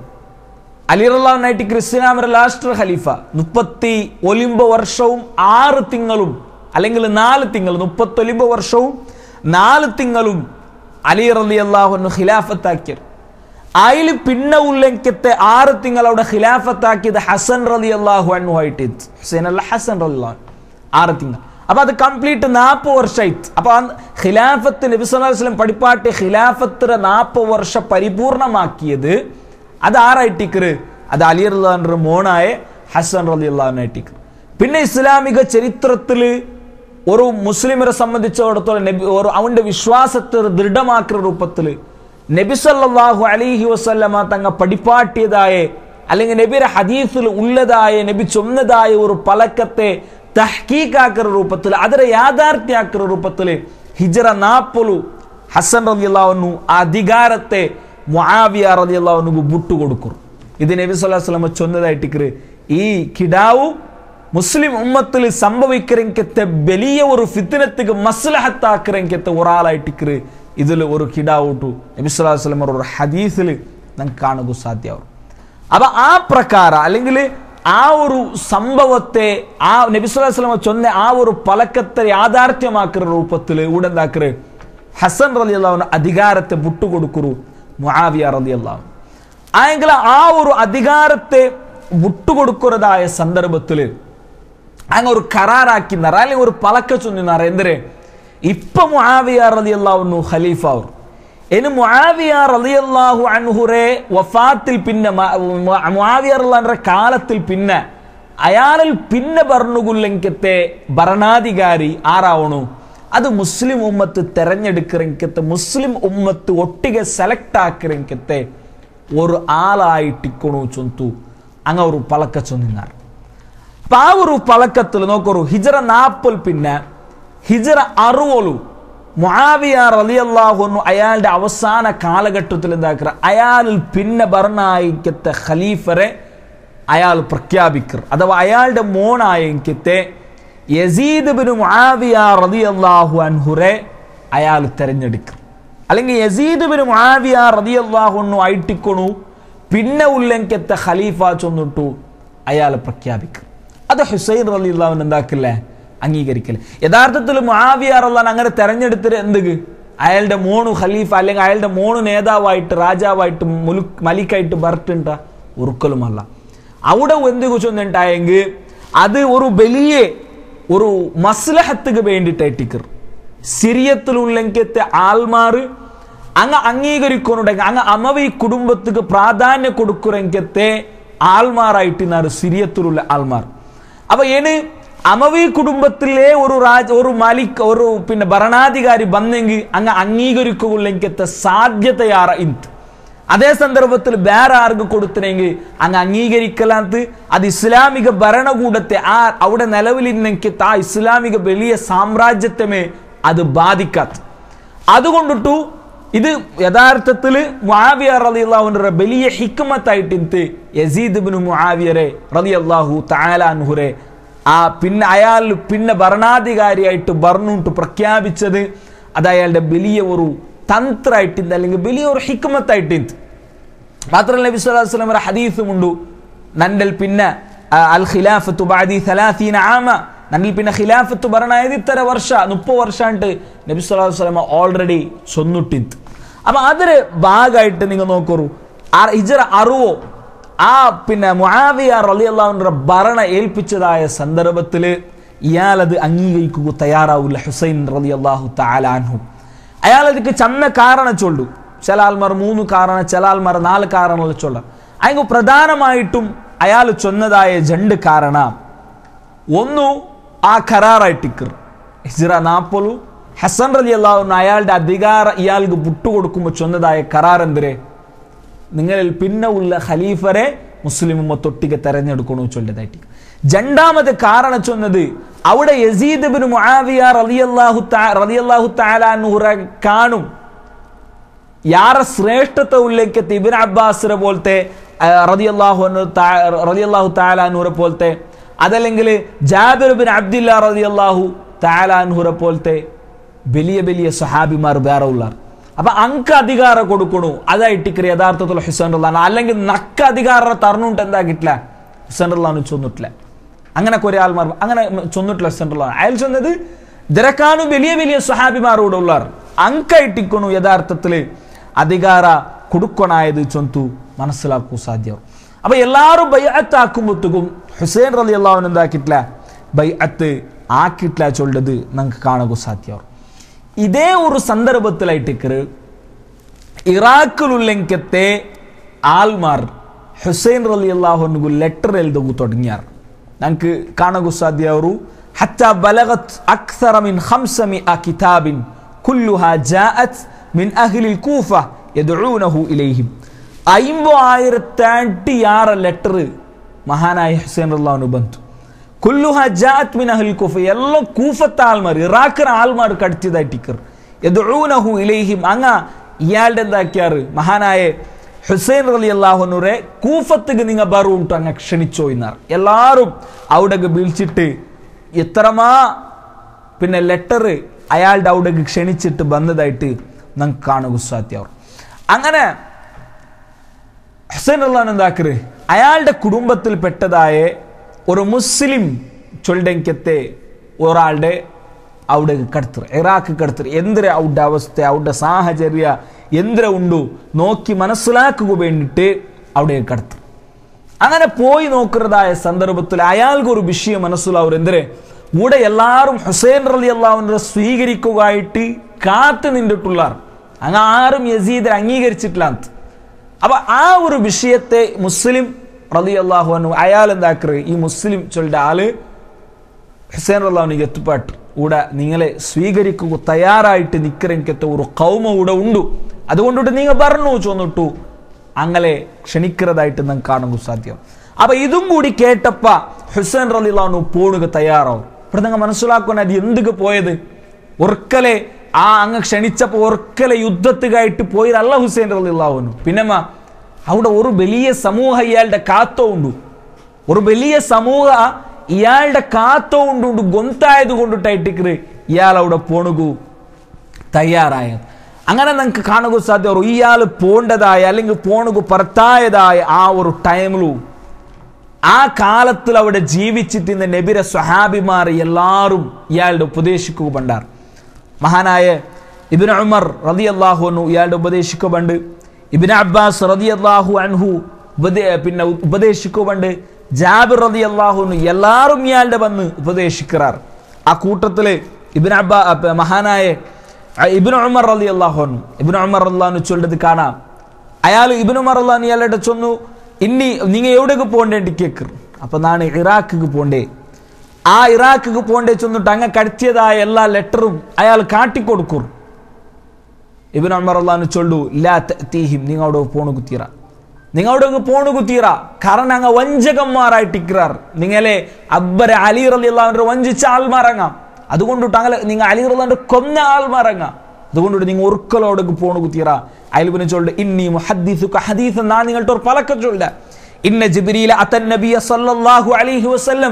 അലി റല്ലാഹുനായിട്ട് ക്രിസ്ത്യനാമര ലാസ്റ്റ് ഖലീഫ മുപ്പത്തി ഒലിമ്പ വർഷവും ആറ് തിങ്കളും അല്ലെങ്കിൽ നാല് തിങ്കൾ മുപ്പത്തൊലിമ്പ വർഷവും നാല് തിങ്കളും അലി റലി അള്ളാഹു ഖിലാഫത്താക്കിയത് അതിൽ പിന്നെ ഉല്ലെങ്കത്തെ ആറ് തിങ്കൾ അവിടെ ഖിലാഫത്താക്കിയത് ഹസൻ റലി അള്ളാഹു അൻഹു ആയിട്ട് ഹുസൈൻ അല്ല ഹസൻ റലി അള്ളാഹു ആറ് തിങ്കൾ അപ്പൊ അത് കംപ്ലീറ്റ് നാൽപ്പത് വർഷമായിട്ട് അപ്പൊ ആ ഖിലാഫത്ത് നബി സല്ലല്ലാഹു അലൈഹി വസല്ലം പടിപ്പാട്ട് ഖിലാഫത്തിന് നാൽപ്പത് വർഷം പരിപൂർണമാക്കിയത് അത് ആറായിട്ടിക്കറ് അത് അലി അള്ളാഹുന്റെ മോണായ ഹസൻ റലി അള്ളാഹുനായിട്ടിക്കറ് പിന്നെ ഇസ്ലാമിക ചരിത്രത്തിൽ ഒരു മുസ്ലിമിനെ സംബന്ധിച്ചിടത്തോളം നബി ഒരു അവന്റെ വിശ്വാസത്തെ ദൃഢമാക്കുന്ന രൂപത്തിൽ നബി സല്ലല്ലാഹു അലൈഹി വസല്ലമ തങ്ങ പടിപ്പാട്ടിയതായ അല്ലെങ്കിൽ നബിയുടെ ഹദീസിൽ ഉള്ളതായ നബി ചൊന്നതായ ഒരു പലക്കത്തെ തഹ്കീക്കാക്കുന്ന രൂപത്തിൽ അതിനെ യാഥാർത്ഥ്യാക്കുന്ന രൂപത്തിൽ ഹിജറ നാപ്പലു ഹസൻ റലിയല്ലാവുന്നു ആ അധികാരത്തെ മുആവിയ റലിയല്ലാവുന്നു വിട്ടുകൊടുക്കും ഇത് നബി സല്ലല്ലാഹു അലൈഹി വസല്ലമ ചൊന്നതായിട്ടിക്കറ് ഈ കിടാവു മുസ്ലിം ഉമ്മത്തിൽ സംഭവിக்கிறെങ്കത്തെ വലിയ ഒരു ഫിത്തിനത്തുക്ക് മസ്ലഹത്താக்கிறെങ്കത്തെ ഒരാളായിട്ടിക്കറ് ഇതിൽ ഒരു കിടാവുട്ടു നബി സല്ലല്ലാഹു അലൈഹി വസല്ലമ ഒരു ഹദീസിൽ നമുക്ക് കാണുക സാധ്യമാവും അപ്പൊ ആ പ്രಕಾರ അല്ലെങ്കിൽ ആ ഒരു സംഭവത്തെ ആ നബി സല്ലല്ലാഹു അലൈഹി വസല്ലമ ചൊന്ന ആ ഒരു പലക്കത്തെ യാഥാർത്ഥ്യമാക്കുന്ന രൂപത്തിൽ ഇവിടെ എന്താക്കറ് ഹസൻ റളിയല്ലാഹു അധികാരത്തെ വിട്ടുകൊടുക്കുറു മുആവിയ റളിയല്ലാഹു ആയെങ്കിൽ ആ ഒരു അധികാരത്തെ വിട്ടുകൊടുക്കുന്നതായ സന്ദർഭത്തിൽ അങ്ങ് ഒരു കരാറാക്കി നറ അല്ലെങ്കിൽ ഒരു പലക്ക ചൊന്നി നറ എന്തരെ ഇപ്പൊ മുആവിയ റളിയല്ലാഹു ഖലീഫ അവർ ഇനി മുആവിയ റളിയല്ലാഹു അൻഹുറെ വഫാത്തിൽ പിന്നെ മുആവിയ റളിയല്ലാഹുവിന്റെ കാലത്തിൽ പിന്നെ അയാളിൽ പിന്നെ ഭരണകുല്ലെങ്കത്തെ ഭരണാധികാരി ആരാവണു അത് മുസ്ലിം ഉമ്മത്ത് തെരഞ്ഞെടുக்கிறെങ്കത്തെ മുസ്ലിം ഉമ്മത്ത് ഒട്ടിಗೆ സെലക്ട് ആക്കിറെങ്കത്തെ ഒരു ആളായിട്ടിക്കണു ചൊന്തു അങ്ങ ഒരു പളക്ക ചൊന്നിനാർ അപ്പൊ ആ ഒരു പളക്കത്തിൽ നോക്കൊരു ഹിജറ നാപ്പൽ പിന്നെ ഹിജറ അറുവലു മുആവിയ റളിയല്ലാഹു അയാളുടെ അവസാന കാലഘട്ടത്തിൽ എന്താക്കുക അയാളിൽ പിന്നെ ഭരണായിക്കത്തെ ഖലീഫറെ അയാൾ പ്രഖ്യാപിക്കർ അഥവാ അയാളുടെ മോണായിക്കത്തെ യസീദ് ബിൻ മുആവിയ റളിയല്ലാഹു അൻഹുറെ അയാൾ തെരഞ്ഞെടുക്കും അല്ലെങ്കിൽ യസീദ് ബിൻ മുആവിയ റളിയല്ലാഹു അൻഹു ആയിട്ടിക്കണു പിന്നെ ഉല്ലെങ്കത്തെ ഖലീഫ ചൊന്നിട്ടു അയാൾ പ്രഖ്യാപിക്കും അത് ഹുസൈൻ റളിയല്ലാഹു എന്താക്കില്ലേ അംഗീകരിക്കില്ല യഥാർത്ഥത്തിൽ മുആവിയ റളിയല്ലാഹു അങ്ങനെ തെരഞ്ഞെടുത്തിട്ട് എന്ത് അയാളുടെ മോണു ഖലീഫ അല്ലെങ്കിൽ അയാളുടെ മോണു നേതാവായിട്ട് രാജാവായിട്ട് മുലുക്ക് മലിക്കായിട്ട് ബർട്ടുണ്ട ഒരിക്കലുമല്ല അവിടെ എന്ത് കുറിച്ചൊന്നുണ്ടായെങ്കിൽ അത് ഒരു വലിയ ഒരു മസ്ലഹത്തുക്ക് വേണ്ടിയിട്ടായിട്ടിക്കർ സിറിയത്തിലുള്ളെങ്കത്തെ ആൾമാർ അങ്ങ് അംഗീകരിക്കുന്നുണ്ടെങ്കിൽ അങ്ങ് അമവി കുടുംബത്തിക്ക് പ്രാധാന്യം കൊടുക്കുറെങ്കത്തെ ആൾമാറായിട്ട് നാറ് സിറിയത്തിലുള്ള ആൾമാർ അപ്പൊ ഏന് അമവി കുടുംബത്തിലെ ഒരു രാജ ഒരു മാലിക് ഒരു പിന്നെ ഭരണാധികാരി വന്നെങ്കിൽ അങ്ങ് അംഗീകരിക്കുള്ളെങ്കത്തെ സാധ്യതയാറ ഇന്ത് അതേ സന്ദർഭത്തിൽ വേറെ ആർക്ക് കൊടുത്തിനെങ്കിൽ അങ്ങ് അംഗീകരിക്കലാത്ത് അത് ഇസ്ലാമിക ഭരണകൂടത്തെ ആ അവിടെ നിലവിലിരുന്നെങ്കിൽ ആ ഇസ്ലാമിക വലിയ സാമ്രാജ്യത്വമേ അത് ബാധിക്കാത്ത അതുകൊണ്ടിട്ടു ഇത് യഥാർത്ഥത്തിൽ മുആവിയ റളിയല്ലാഹുവിന്റെ വലിയ ഹിക്മത്തായിട്ട് യസീദ് ഇബ്നു മുആവിയരെ റളിയല്ലാഹു തആല അൻഹുരെ ആ പിന്നെ അയാൾ പിന്നെ ഭരണാധികാരിയായിട്ട് ഭരണുണ്ട് പ്രഖ്യാപിച്ചത് അത് അയാളുടെ വലിയ ഒരു തന്ത്രമായിട്ടുണ്ട് അല്ലെങ്കിൽ വലിയ ഒരു ഹിക്മത്തായിട്ടുണ്ട് മാത്രമല്ല നബി സ്വല്ലല്ലാഹു അലൈഹി വസല്ലം ഹദീസുമുണ്ട് നണ്ടൽ പിന്നെ ആ, അൽ ഖിലാഫത്തു ബാദി സലാസീന ആമ നണ്ടിൽ പിന്നെ ഖിലാഫത്ത് ഭരണമായത് ഇത്ര വർഷ മുപ്പത് വർഷമായിട്ട് നബി സ്വല്ലല്ലാഹു അലൈഹി വസല്ലം ഓൾറെഡി ചൊന്നിട്ടിത്ത് അപ്പൊ അതൊരു ഭാഗമായിട്ട് നിങ്ങൾ നോക്കൂ ആ- ഹിജ്റ അറുവോ ആ പിന്നെ മുആവിയ റളിയല്ലാഹുവിന്റെ ഭരണ ഏൽപ്പിച്ചതായ സന്ദർഭത്തിൽ ഇയാൾ അത് അംഗീകരിക്കുക തയ്യാറാവില്ല ഹുസൈൻ റളിയല്ലാഹു തആല അൻഹു അയാൾ ಅದಕ್ಕೆ ಚನ್ನ ಕಾರಣ ಚೊಲ್ಲು ചില ആൾമാർ മൂന്ന് കാരണം ചില ആൾമാർ നാല് കാരണങ്ങൾ ചൊല്ല അതിന് പ്രധാനമായിട്ടും അയാൾ ചൊന്നതായ രണ്ട് കാരണ ഒന്ന് ആ കരാറായിട്ടിക്കർ ഹിജ്റ നാപ്പಲು ഹസൻ റലി അള്ളാഹുന്ന അയാളുടെ അധികാര ഇയാൾക്ക് വിട്ടുകൊടുക്കുമ്പോൾ ചൊന്നതായ കരാർ എന്തിരെ നിങ്ങളിൽ പിന്നെ ഉള്ള ഖലീഫരെ മുസ്ലിം ഉമ്മത്തൊട്ടിಗೆ തെരഞ്ഞെടുക്കണു ചൊല്ലതായിട്ട് രണ്ടാമത് കാരണം ചൊന്നത് അവിടെ യസീദ് ബിൻ മുആവിയ റളിയല്ലാഹു തആ- റളിയല്ലാഹു തആല അൻഹുറ കാണും ಯಾರ ಶ್ರೇಷ್ಠತೆ ಉಲ್ಲೇಖತೆ ಇಬಿನ್ അബ്ബാസിനെ പോലത്തെ ആ, റളിയല്ലാഹു അൻഹു താ- റളിയല്ലാഹു തആല അൻഹുറെ പോലത്തെ അതല്ലെങ്കിൽ ജാബിർ ബിൻ അബ്ദില്ല റളിയല്ലാഹു തആല അൻഹുറെ പോലത്തെ വലിയ വലിയ സഹാബിമാർ വേറെ ഉള്ളാർ അപ്പൊ അങ്ക് അധികാരം കൊടുക്കണു അതായിട്ടിക്കറി യഥാർത്ഥത്തിൽ ഹുസൈൻ റള്ളാൻ അല്ലെങ്കിൽ നക്ക അധികാരം തരണുണ്ട് എന്താക്കിട്ടില്ല ഹുസൈൻ റള്ളാൻ ചൊന്നിട്ടില്ല അങ്ങനെ കുറെ ആൾമാർ അങ്ങനെ ചൊന്നിട്ടില്ല ഹുസൈൻ റള്ളാൻ അയാൾ ചൊന്നത് ഇതിരക്കാനും വലിയ വലിയ സഹാബിമാരോട് ഉള്ളാർ ಅಂಕೈಟಿಕ್ಕಣು ಯಥಾರ್ಥದಲ್ಲಿ ಅಧಿಕಾರ ಕುಡುಕೊಣಾಯದು ಚೊಂತು മനസ്സിലാക്കൂ സാധ്യം അപ്പൊ എല്ലാവരും ബൈഅത്ത് ആക്കുമ്പോഴത്തേക്കും ഹുസൈൻ റലി അള്ളാഹുൻ എന്താക്കിട്ടില്ല ബൈഅത്ത് ആക്കിട്ടില്ല ചൊല്ലത് നമുക്ക് കാണുക സാധ്യം ഇതേ ഒരു സന്ദർഭത്തിലായിട്ടിക്കറ് ഇറാഖിലുള്ളെങ്കത്തെ ആൾമാർ ഹുസൈൻ റലി അള്ളാഹുനിಗೂ ಲೆಟರ್ ಎಲ್ದೋಗು ತೊಡಗ್ಯಾರ ನಂಗೆ ಕಾಣಗು ಸಾಧ್ಯ ಅವರು حتى بلغت أكثر من 500 كتاب كلها جاءت من أهل الكوفة يدعونه إليهم അയിമ്പോ ആയിരത്തി ആറ് ലെറ്റർ മഹാനായ ഹുസൈൻ അള്ളാഹുന് ಬಂತು ಕುಲ್ಲುಹ ಜಾತ್ ಮಿನ ಅಹ್ಲಿ ಕೂಫ ಎಲ್ಲ ಕೂಫತ್ತ ಆಲ್ಮಾರ್ ಇರಾಕರ ಆಲ್ಮಾರ್ കടത്തിയതായിട്ടിക്കർ യദഊനഹു ഇലൈഹിം അങ്ങ ഇയാളുടെ എന്താക്കിയാറ് മഹാനായ ഹുസൈൻ റലി അള്ളാഹുനുറെ കൂഫത്തുക്ക് നിങ്ങ ബറു ഉണ്ടു അങ്ങ് ക്ഷണിച്ചോ ഇന്നാർ എല്ലാരും അവിടേക്ക് വിളിച്ചിട്ട് എത്രമാ പിന്നെ ലെറ്റർ അയാളുടെ അവിടേക്ക് ക്ഷണിച്ചിട്ട് വന്നതായിട്ട് നമുക്ക് കാണുക സാധ്യവർ അങ്ങനെ ഹുസൈൻ അള്ളഹാൻ എന്താക്കര് അയാളുടെ കുടുംബത്തിൽ പെട്ടതായ ഒരു മുസ്ലിം ചൊല്ലങ്കത്തെ ഒരാളുടെ അവിടെ കടത്തർ ഇറാഖ് കടത്തർ എന്തിര അവിടെ അവസ്ഥ അവിടെ സാഹചര്യ എന്തിര ഉണ്ടു നോക്കി മനസ്സിലാക്കുക വേണ്ടിയിട്ട് അവിടെ കടത്തർ അങ്ങനെ പോയി നോക്കുന്നതായ സന്ദർഭത്തിൽ അയാൾക്ക് ഒരു വിഷയം മനസ്സിലാവും എന്തിരെ ഇവിടെ എല്ലാവരും ഹുസൈൻ റലി അള്ളാഹുവിനെ സ്വീകരിക്കുകയായിട്ട് കാത്തു നിന്നിട്ടുള്ളാർ അങ്ങ് ആരും യസീദിനെ അംഗീകരിച്ചിട്ടില്ല അപ്പൊ ആ ഒരു വിഷയത്തെ മുസ്ലിം റലി അള്ളാഹു അനു അയാൾ എന്താക്കറ് ഈ മുസ്ലിം ചൊല്ലിന്റെ ആള് ഹുസൈൻ അള്ളാഹുനിക്ക് എത്തിപ്പാട്ട് ഇവിടെ നിങ്ങളെ സ്വീകരിക്കുക തയ്യാറായിട്ട് നിക്കറെങ്കത്തെ ഒരു കൗമ ഇവിടെ ഉണ്ട് അതുകൊണ്ടിട്ട് നിങ്ങൾ പറഞ്ഞു ചൊന്നിട്ടു അങ്ങനെ ക്ഷണിക്കുന്നതായിട്ട് നമുക്ക് കാണുക സാധ്യം അപ്പൊ ഇതും കൂടി കേട്ടപ്പ ഹുസൈൻ റലിള്ളാഹു പോണുക തയ്യാറാവും ഇവിടെ നിങ്ങൾ മനസ്സിലാക്കുന്ന അത് എന്തുക പോയത് ഒർക്കലെ ആ അങ്ങ് ക്ഷണിച്ചപ്പോ ഒർക്കലെ യുദ്ധത്തുകായിട്ട് പോയതല്ല ഹുസൈൻ റലിള്ളാഹുനു പിന്നെമ്മ അവിടെ ഒരു വലിയ സമൂഹ ഇയാളുടെ കാത്തോ ഉണ്ടു ഒരു വലിയ സമൂഹ ഇയാളുടെ കാത്തോ ഉണ്ടുണ്ട് ഗൊന്തായത് കൊണ്ടിട്ടായിട്ടിക്കറ് ഇയാൾ അവിടെ പോണുകു തയ്യാറായത് അങ്ങനെ നമുക്ക് കാണുക സാധ്യം ഇയാൾ പോണ്ടതായ അല്ലെങ്കിൽ പോണുകു പുറത്തായതായ ആ ഒരു ടൈമിലും ആ കാലത്തിൽ അവിടെ ജീവിച്ചിട്ടുന്ന നബിര സ്വഹാബിമാർ എല്ലാവരും ഇയാളുടെ ഉപദേശിക്കുക പണ്ടാർ മഹാനായ ഇബിൻ ഉമർ റതി അള്ളാഹു അന്നു ഇയാളുടെ ഉപദേശിക്കുക പണ്ട് ഇബിൻ അബ്ബാസ് റതി അള്ളാഹു അൻഹു ഉപദേ പിന്നെ ഉപദേശിക്കുക പണ്ട് ജാബിർ റതി അള്ളാഹുനു എല്ലാവരും ഇയാളുടെ വന്ന് ഉപദേശിക്കാർ ആ കൂട്ടത്തില് ഇബിൻ അബ്ബാ അപ്പ- മഹാനായ ഇബിൻ ഉമർ റതി അള്ളാഹുനു ഇബിൻ ഉമർ അള്ളാഹു ചൊല്ലത് കാണാം അയാൾ ഇബിൻ ഉമർ അള്ളാഹു ഇയാളുടെ ചൊന്നു ഇനി നിങ്ങ എവിടേക്ക് പോണ്ടേണ്ടി കേക്കർ അപ്പൊ നാണ് ഇറാഖിക്ക് പോണ്ടേ ആ ഇറാഖിക്ക് പോണ്ടേ ചെന്നിട്ട് അങ്ങ് കടത്തിയതായ എല്ലാ ലെറ്ററും അയാൾ കാട്ടിക്കൊടുക്കും ഇബിൻ ഉമർ അള്ളാഹു ചൊല്ലു ലാ തീഹിം നിങ്ങൾ അവിടെ പോണു കുത്തീറ നിങ്ങൾ അവിടെ പോണു കുത്തീറ കാരണം അങ്ങ് വഞ്ചകന്മാരായിട്ടിക്കാർ നിങ്ങളെ അബ്ബരെ അലി റലി അള്ളാഹുന്റെ വഞ്ചിച്ച ആൾമാരങ്ങാം അതുകൊണ്ടിട്ട് അങ്ങനെ നിങ്ങൾ അലി റല്ലാന്റെ കൊന്ന ആൾമാരങ്ങാം അതുകൊണ്ടിട്ട് നിങ്ങൾ ഒറുക്കലോടൊക്കെ പോണു കുത്തീറ അയൽബിനെ ചൊല്ല് ഇന്നി മുഹദ്ദിസുക ഹദീസ് എന്നാ നിങ്ങളുടെ ഒരു പലക്ക ചൊല്ല ഇന്ന ജിബ്രീല അത്തൻ നബിയ സല്ലല്ലാഹു അലൈഹി വസല്ലം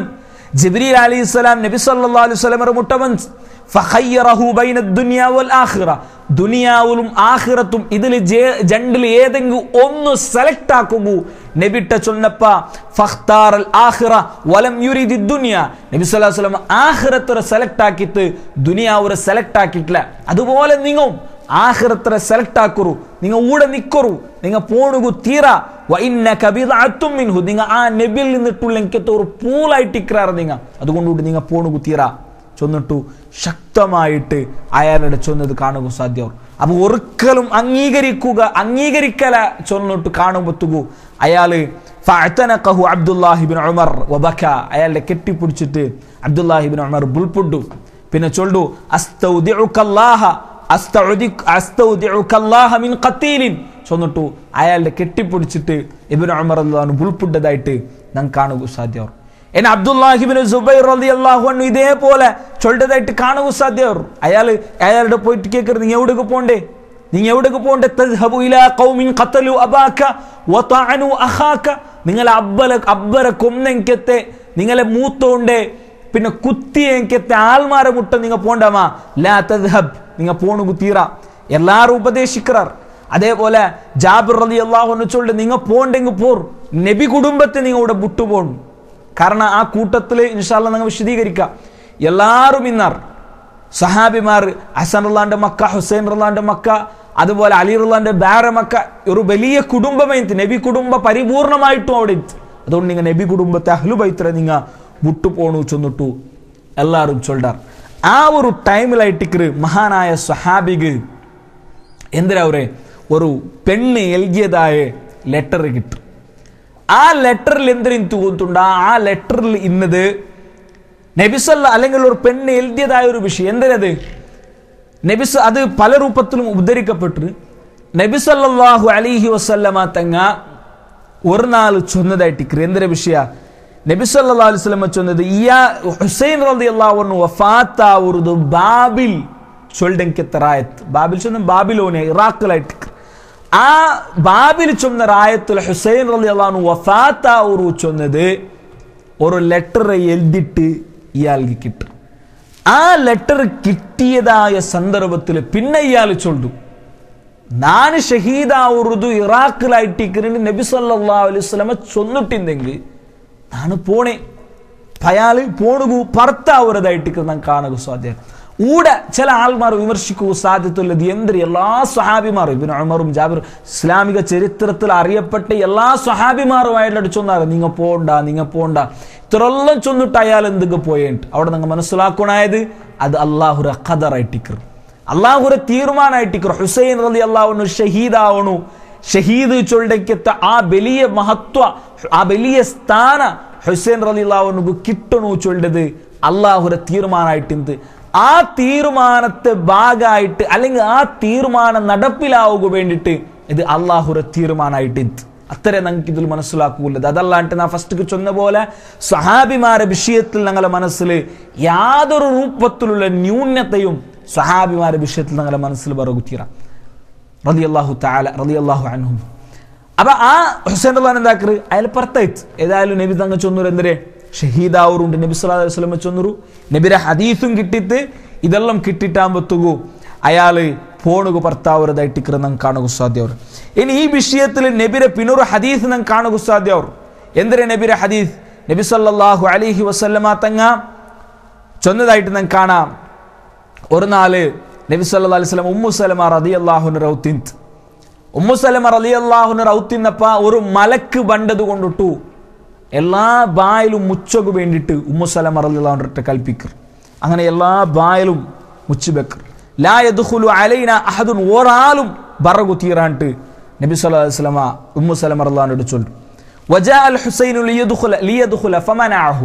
ജിബ്രീൽ അലൈഹി സ്വലാം നബി സല്ലല്ലാഹു അലൈഹി വസല്ലമയുടെ മുട്ട ಬಂತು ഫഖയ്യറഹു ബൈന ദുനിയ വൽ ആഖിറ ദുനിയാവിലും ആഖിറത്തും ഇതിൽ രണ്ടിൽ ഏതെങ്കിലും ഒന്ന് സെലക്ട് ആക്കുമു നബിട്ട ചൊന്നപ്പ ഫഖ്താർ അൽ ആഖിറ വലം യുരിദി ദുനിയ നബി സല്ലല്ലാഹു അലൈഹി വസല്ലം ആഖിറത്തുരെ സെലക്ട് ആക്കിയിട്ട് ദുനിയാവുരെ സെലക്ട് ആക്കിയിട്ടില്ല അതുപോലെ നിങ്ങൾ ആഖിറത്തുരെ സെലക്ട് ആക്കുറു നിങ്ങൾ ഊടെ നിക്കറു നിങ്ങൾ പോണുകു തീറ വൈന്നകബിദഅത്തും മിൻഹു നിങ്ങൾ ആ നബിയിൽ നിന്നിട്ടുള്ള എനിക്കത്തെ ഒരു പൂളായിട്ട് ഇക്രാറ് നിങ്ങൾ അതുകൊണ്ടുകൂടി നിങ്ങൾ പോണുകു തീറ ചൊന്നിട്ടു ശക്തമായിട്ട് അയാളുടെ ചൊന്നത് കാണുക സാധ്യവും അപ്പൊ ഒരിക്കലും അംഗീകരിക്കുക അംഗീകരിക്കല ചൊന്നിട്ട് കാണുമ്പത്തുകു അയാള് ഫഅതനഖഹു അബ്ദുല്ലാഹിബിൻ ഉമർ വബക അയാളുടെ കെട്ടിപ്പിടിച്ചിട്ട് അബ്ദുല്ലാഹിബിൻ ഉമർ ബുൾപുണ്ടു പിന്നെ ചൊല്ലു അസ്തൗദിഉകല്ലാഹ അസ്തൗദിക് അസ്തൗദിഉകല്ലാഹ മിൻ ഖത്തീലിൻ ചൊന്നിട്ടു അയാളുടെ കെട്ടിപ്പിടിച്ചിട്ട് ഇബ്നു ഉമർ അല്ലാഹു ബുൾപുണ്ടതായിട്ട് നമുക്ക് കാണുക സാധ്യവും എന്നെ അബ്ദുല്ലാഹിബിന് സുബൈർ റളിയല്ലാഹു അൻഹു ഇതേപോലെ ചൊല്ലതായിട്ട് കാണുക സാധ്യവർ അയാൾ അയാളുടെ പോയിട്ട് കേൾക്കരുത് നീ എവിടേക്ക് പോണ്ടേ നീ എവിടേക്ക് പോണ്ടേ തദ്ഹബു ഇലാ ഖൗമിൻ ഖതലു അബാക വതഅനു അഖാക നിങ്ങളെ അബ്ബല അബ്ബര കൊന്നെങ്കത്തെ നിങ്ങളെ മൂത്തോണ്ടേ പിന്നെ കുത്തിയെങ്കത്തെ ആൽമാരെ മുട്ട നിങ്ങൾ പോണ്ടമാ ലാ തദ്ഹബ് നിങ്ങൾ പോണു കുത്തീറ എല്ലാരും ഉപദേശിക്കാർ അതേപോലെ ജാബിർ റളിയല്ലാഹു അൻഹു ചൊല്ല് നിങ്ങൾ പോണ്ടെങ്കിൽ പോർ നബി കുടുംബത്തെ നിങ്ങൾ ഇവിടെ വിട്ടുപോകണം കാരണം ആ കൂട്ടത്തിൽ ഇൻഷാല്ല നിങ്ങൾ വിശദീകരിക്കാം എല്ലാവരും ഇന്നാർ സഹാബിമാർ ഹസൻ റല്ലാന്റെ മക്ക ഹുസൈൻ റല്ലാന്റെ മക്ക അതുപോലെ അലി റല്ലാന്റെ ബാര മക്ക ഒരു വലിയ കുടുംബമായിട്ട് നബി കുടുംബ പരിപൂർണമായിട്ടും അവിടെ എത്തി അതുകൊണ്ട് നിങ്ങൾ നബി കുടുംബത്തെ അഹ്ലുബൈത്ര നിങ്ങൾ വിട്ടുപോണു ചൊന്നിട്ടു എല്ലാവരും ചൊല്ലാർ ആ ഒരു ടൈമിലായിട്ടിക്ക് മഹാനായ സഹാബിഗ് എന്തിനാ അവരെ ഒരു പെണ്ണ് എൽകിയതായ ലെറ്റർ കിട്ടും ആ ലെറ്ററിൽ എന്തിനും തോന്നുന്നുണ്ട് ആ ലെറ്ററിൽ ഇന്നത് നബിസല്ല അല്ലെങ്കിൽ ഒരു പെണ്ണ് എഴുതിയതായ ഒരു വിഷയം എന്തിനത് നബിസ് അത് പല രൂപത്തിലും ഉദ്ധരിക്കപ്പെട്ടു നബിസല്ലാഹു അലിഹി വസല്ലമ തങ്ങ ഒരു നാൾ ചൊന്നതായിട്ട് എന്തിന്റെ വിഷയ നബിസല്ലാ അലുസ്ലമ ചൊന്നത് ഇയാ ഹുസൈൻ റതി അള്ളാഹു വഫാത്താവുറുದು ബാബിൽ ചൊല്ലെങ്കെത്തറായത്ത് ബാബിൽ ചൊന്ന ബാബിലോനെ ഇറാഖിലായിട്ട് ആ ബാബിൽ ചൊന്ന റായത്തുൽ ഹുസൈൻ റലി അള്ളഹാനു വഫാത്താവൂറു ചൊന്നത് ഒരു ലെറ്റർ എഴുതിട്ട് ഇയാൾക്ക് കിട്ടും ആ ലെറ്റർ കിട്ടിയതായ സന്ദർഭത്തിൽ പിന്നെ ഇയാൾ ചൊല്ലു ഞാൻ ഷഹീദാവുറുದು ഇറാഖിലായിട്ടിരിക്കുന്ന നബി സല്ലാ അലൈവലമ ചൊന്നിട്ടില്ലെങ്കിൽ ನಾನು പോണേ അയാൾ പോണുകു ഭർത്താവുറതായിട്ട് നാം കാണുക സാധ്യത ഊടെ ചില ആൾമാർ വിമർശിക്കുക സാധ്യതയുള്ളത് എന്തൊരു എല്ലാ സ്വഹാബിമാരും ഇബിൻ ഉമറും ജാബിർ ഇസ്ലാമിക ചരിത്രത്തിൽ അറിയപ്പെട്ട എല്ലാ സ്വഹാബിമാരുമായിട്ട് ചൊന്നാറ് നിങ്ങ പോണ്ട നിങ്ങ പോണ്ട ഇത്രയെല്ലാം ചൊന്നിട്ട് അയാൾ എന്തൊക്കെ പോയിട്ട് അവിടെ നിങ്ങൾ മനസ്സിലാക്കണായത് അത് അള്ളാഹുര ഖദറായിട്ടിക്കർ അള്ളാഹുര തീരുമാനമായിട്ടിക്കർ ഹുസൈൻ റലി അള്ളാഹുനു ഷഹീദാവണു ഷഹീദ് ചൊല്ലക്കത്തെ ആ വലിയ മഹത്വ ആ വലിയ സ്ഥാന ഹുസൈൻ റലി അള്ളാഹുനുക്ക് കിട്ടണു ചൊല്ലത് അള്ളാഹുര തീരുമാനമായിട്ടിന്ത് ആ തീരുമാനത്തെ ഭാഗമായിട്ട് അല്ലെങ്കിൽ ആ തീരുമാനം നടപ്പിലാവുക വേണ്ടിയിട്ട് ഇത് അള്ളാഹുര തീരുമാനമായിട്ട് അത്രേ നമുക്ക് ഇതിൽ മനസ്സിലാക്കൂലത് അതല്ലാണ്ട് നാ ഫസ്റ്റ് ചൊന്ന പോലെ സഹാബിമാരെ വിഷയത്തിൽ ഞങ്ങളുടെ മനസ്സിൽ യാതൊരു രൂപത്തിലുള്ള ന്യൂനതയും സഹാബിമാരെ വിഷയത്തിൽ ഞങ്ങളുടെ മനസ്സിൽ പറകുത്തീറ റതി അള്ളാഹു താല റതി അള്ളാഹു അൻഹും അപ്പൊ ആ ഹുസൈൻ അള്ളഹാൻ എന്താക്കറ് അയാൾ പുറത്തായിട്ട് ഏതായാലും നബി തങ്ങ ചൊന്നൂർ എന്തരേ ഷഹീദാവറുണ്ട് നബി സല്ലാ അലൈഹി സ്വലമ ചൊന്നൂරු നബിരെ ഹദീസും കിട്ടിയിട്ട് ഇതെല്ലാം കിട്ടിട്ടാകുമ്പത്തുകു അയാള് പോണുക ഭർത്താവരതായിട്ട് ನಂಗೆ കാണുക സാധ്യವರು ഇനി ഈ വിഷയത്തിൽ നബിരെ പിന്നൊരു ഹദീസ് ನಂಗೆ കാണുക സാധ്യವರು എന്തിരെ നബിരെ ഹദീസ് നബി സല്ലല്ലാഹു അലൈഹി വസല്ലമ തങ്ങ ചൊന്നതായിട്ട് ನಂಗೆ കാണാം ഒരു നാല് നബി സല്ലല്ലാഹു അലൈഹി വസല്ലം ഉമ്മു സലമ റളിയല്ലാഹു റൗത്തിന്ത് ഉമ്മു സലമ റളിയല്ലാഹു റൗത്തിന്നപ്പ ഒരു മലക്ക് ബണ്ടത് കൊണ്ടിട്ടു എല്ലാ ബായിലും മുച്ചക്ക് വേണ്ടിയിട്ട് ഉമ്മു സലമ റളിയല്ലാഹു കൽപ്പിക്കർ അങ്ങനെ എല്ലാ ബായിലും മുച്ചുബെക്കർ ലാ യദ്ഖുലു അലൈന അഹദുൻ ഒരാളും ബറകു തീരാണ്ട് നബി സല്ലല്ലാഹു അലൈഹി വസല്ലമ ഉമ്മു സലമ റളിയല്ലാഹു ചൊല്ലു وجاء الحسين ليدخل ليدخل فمنعه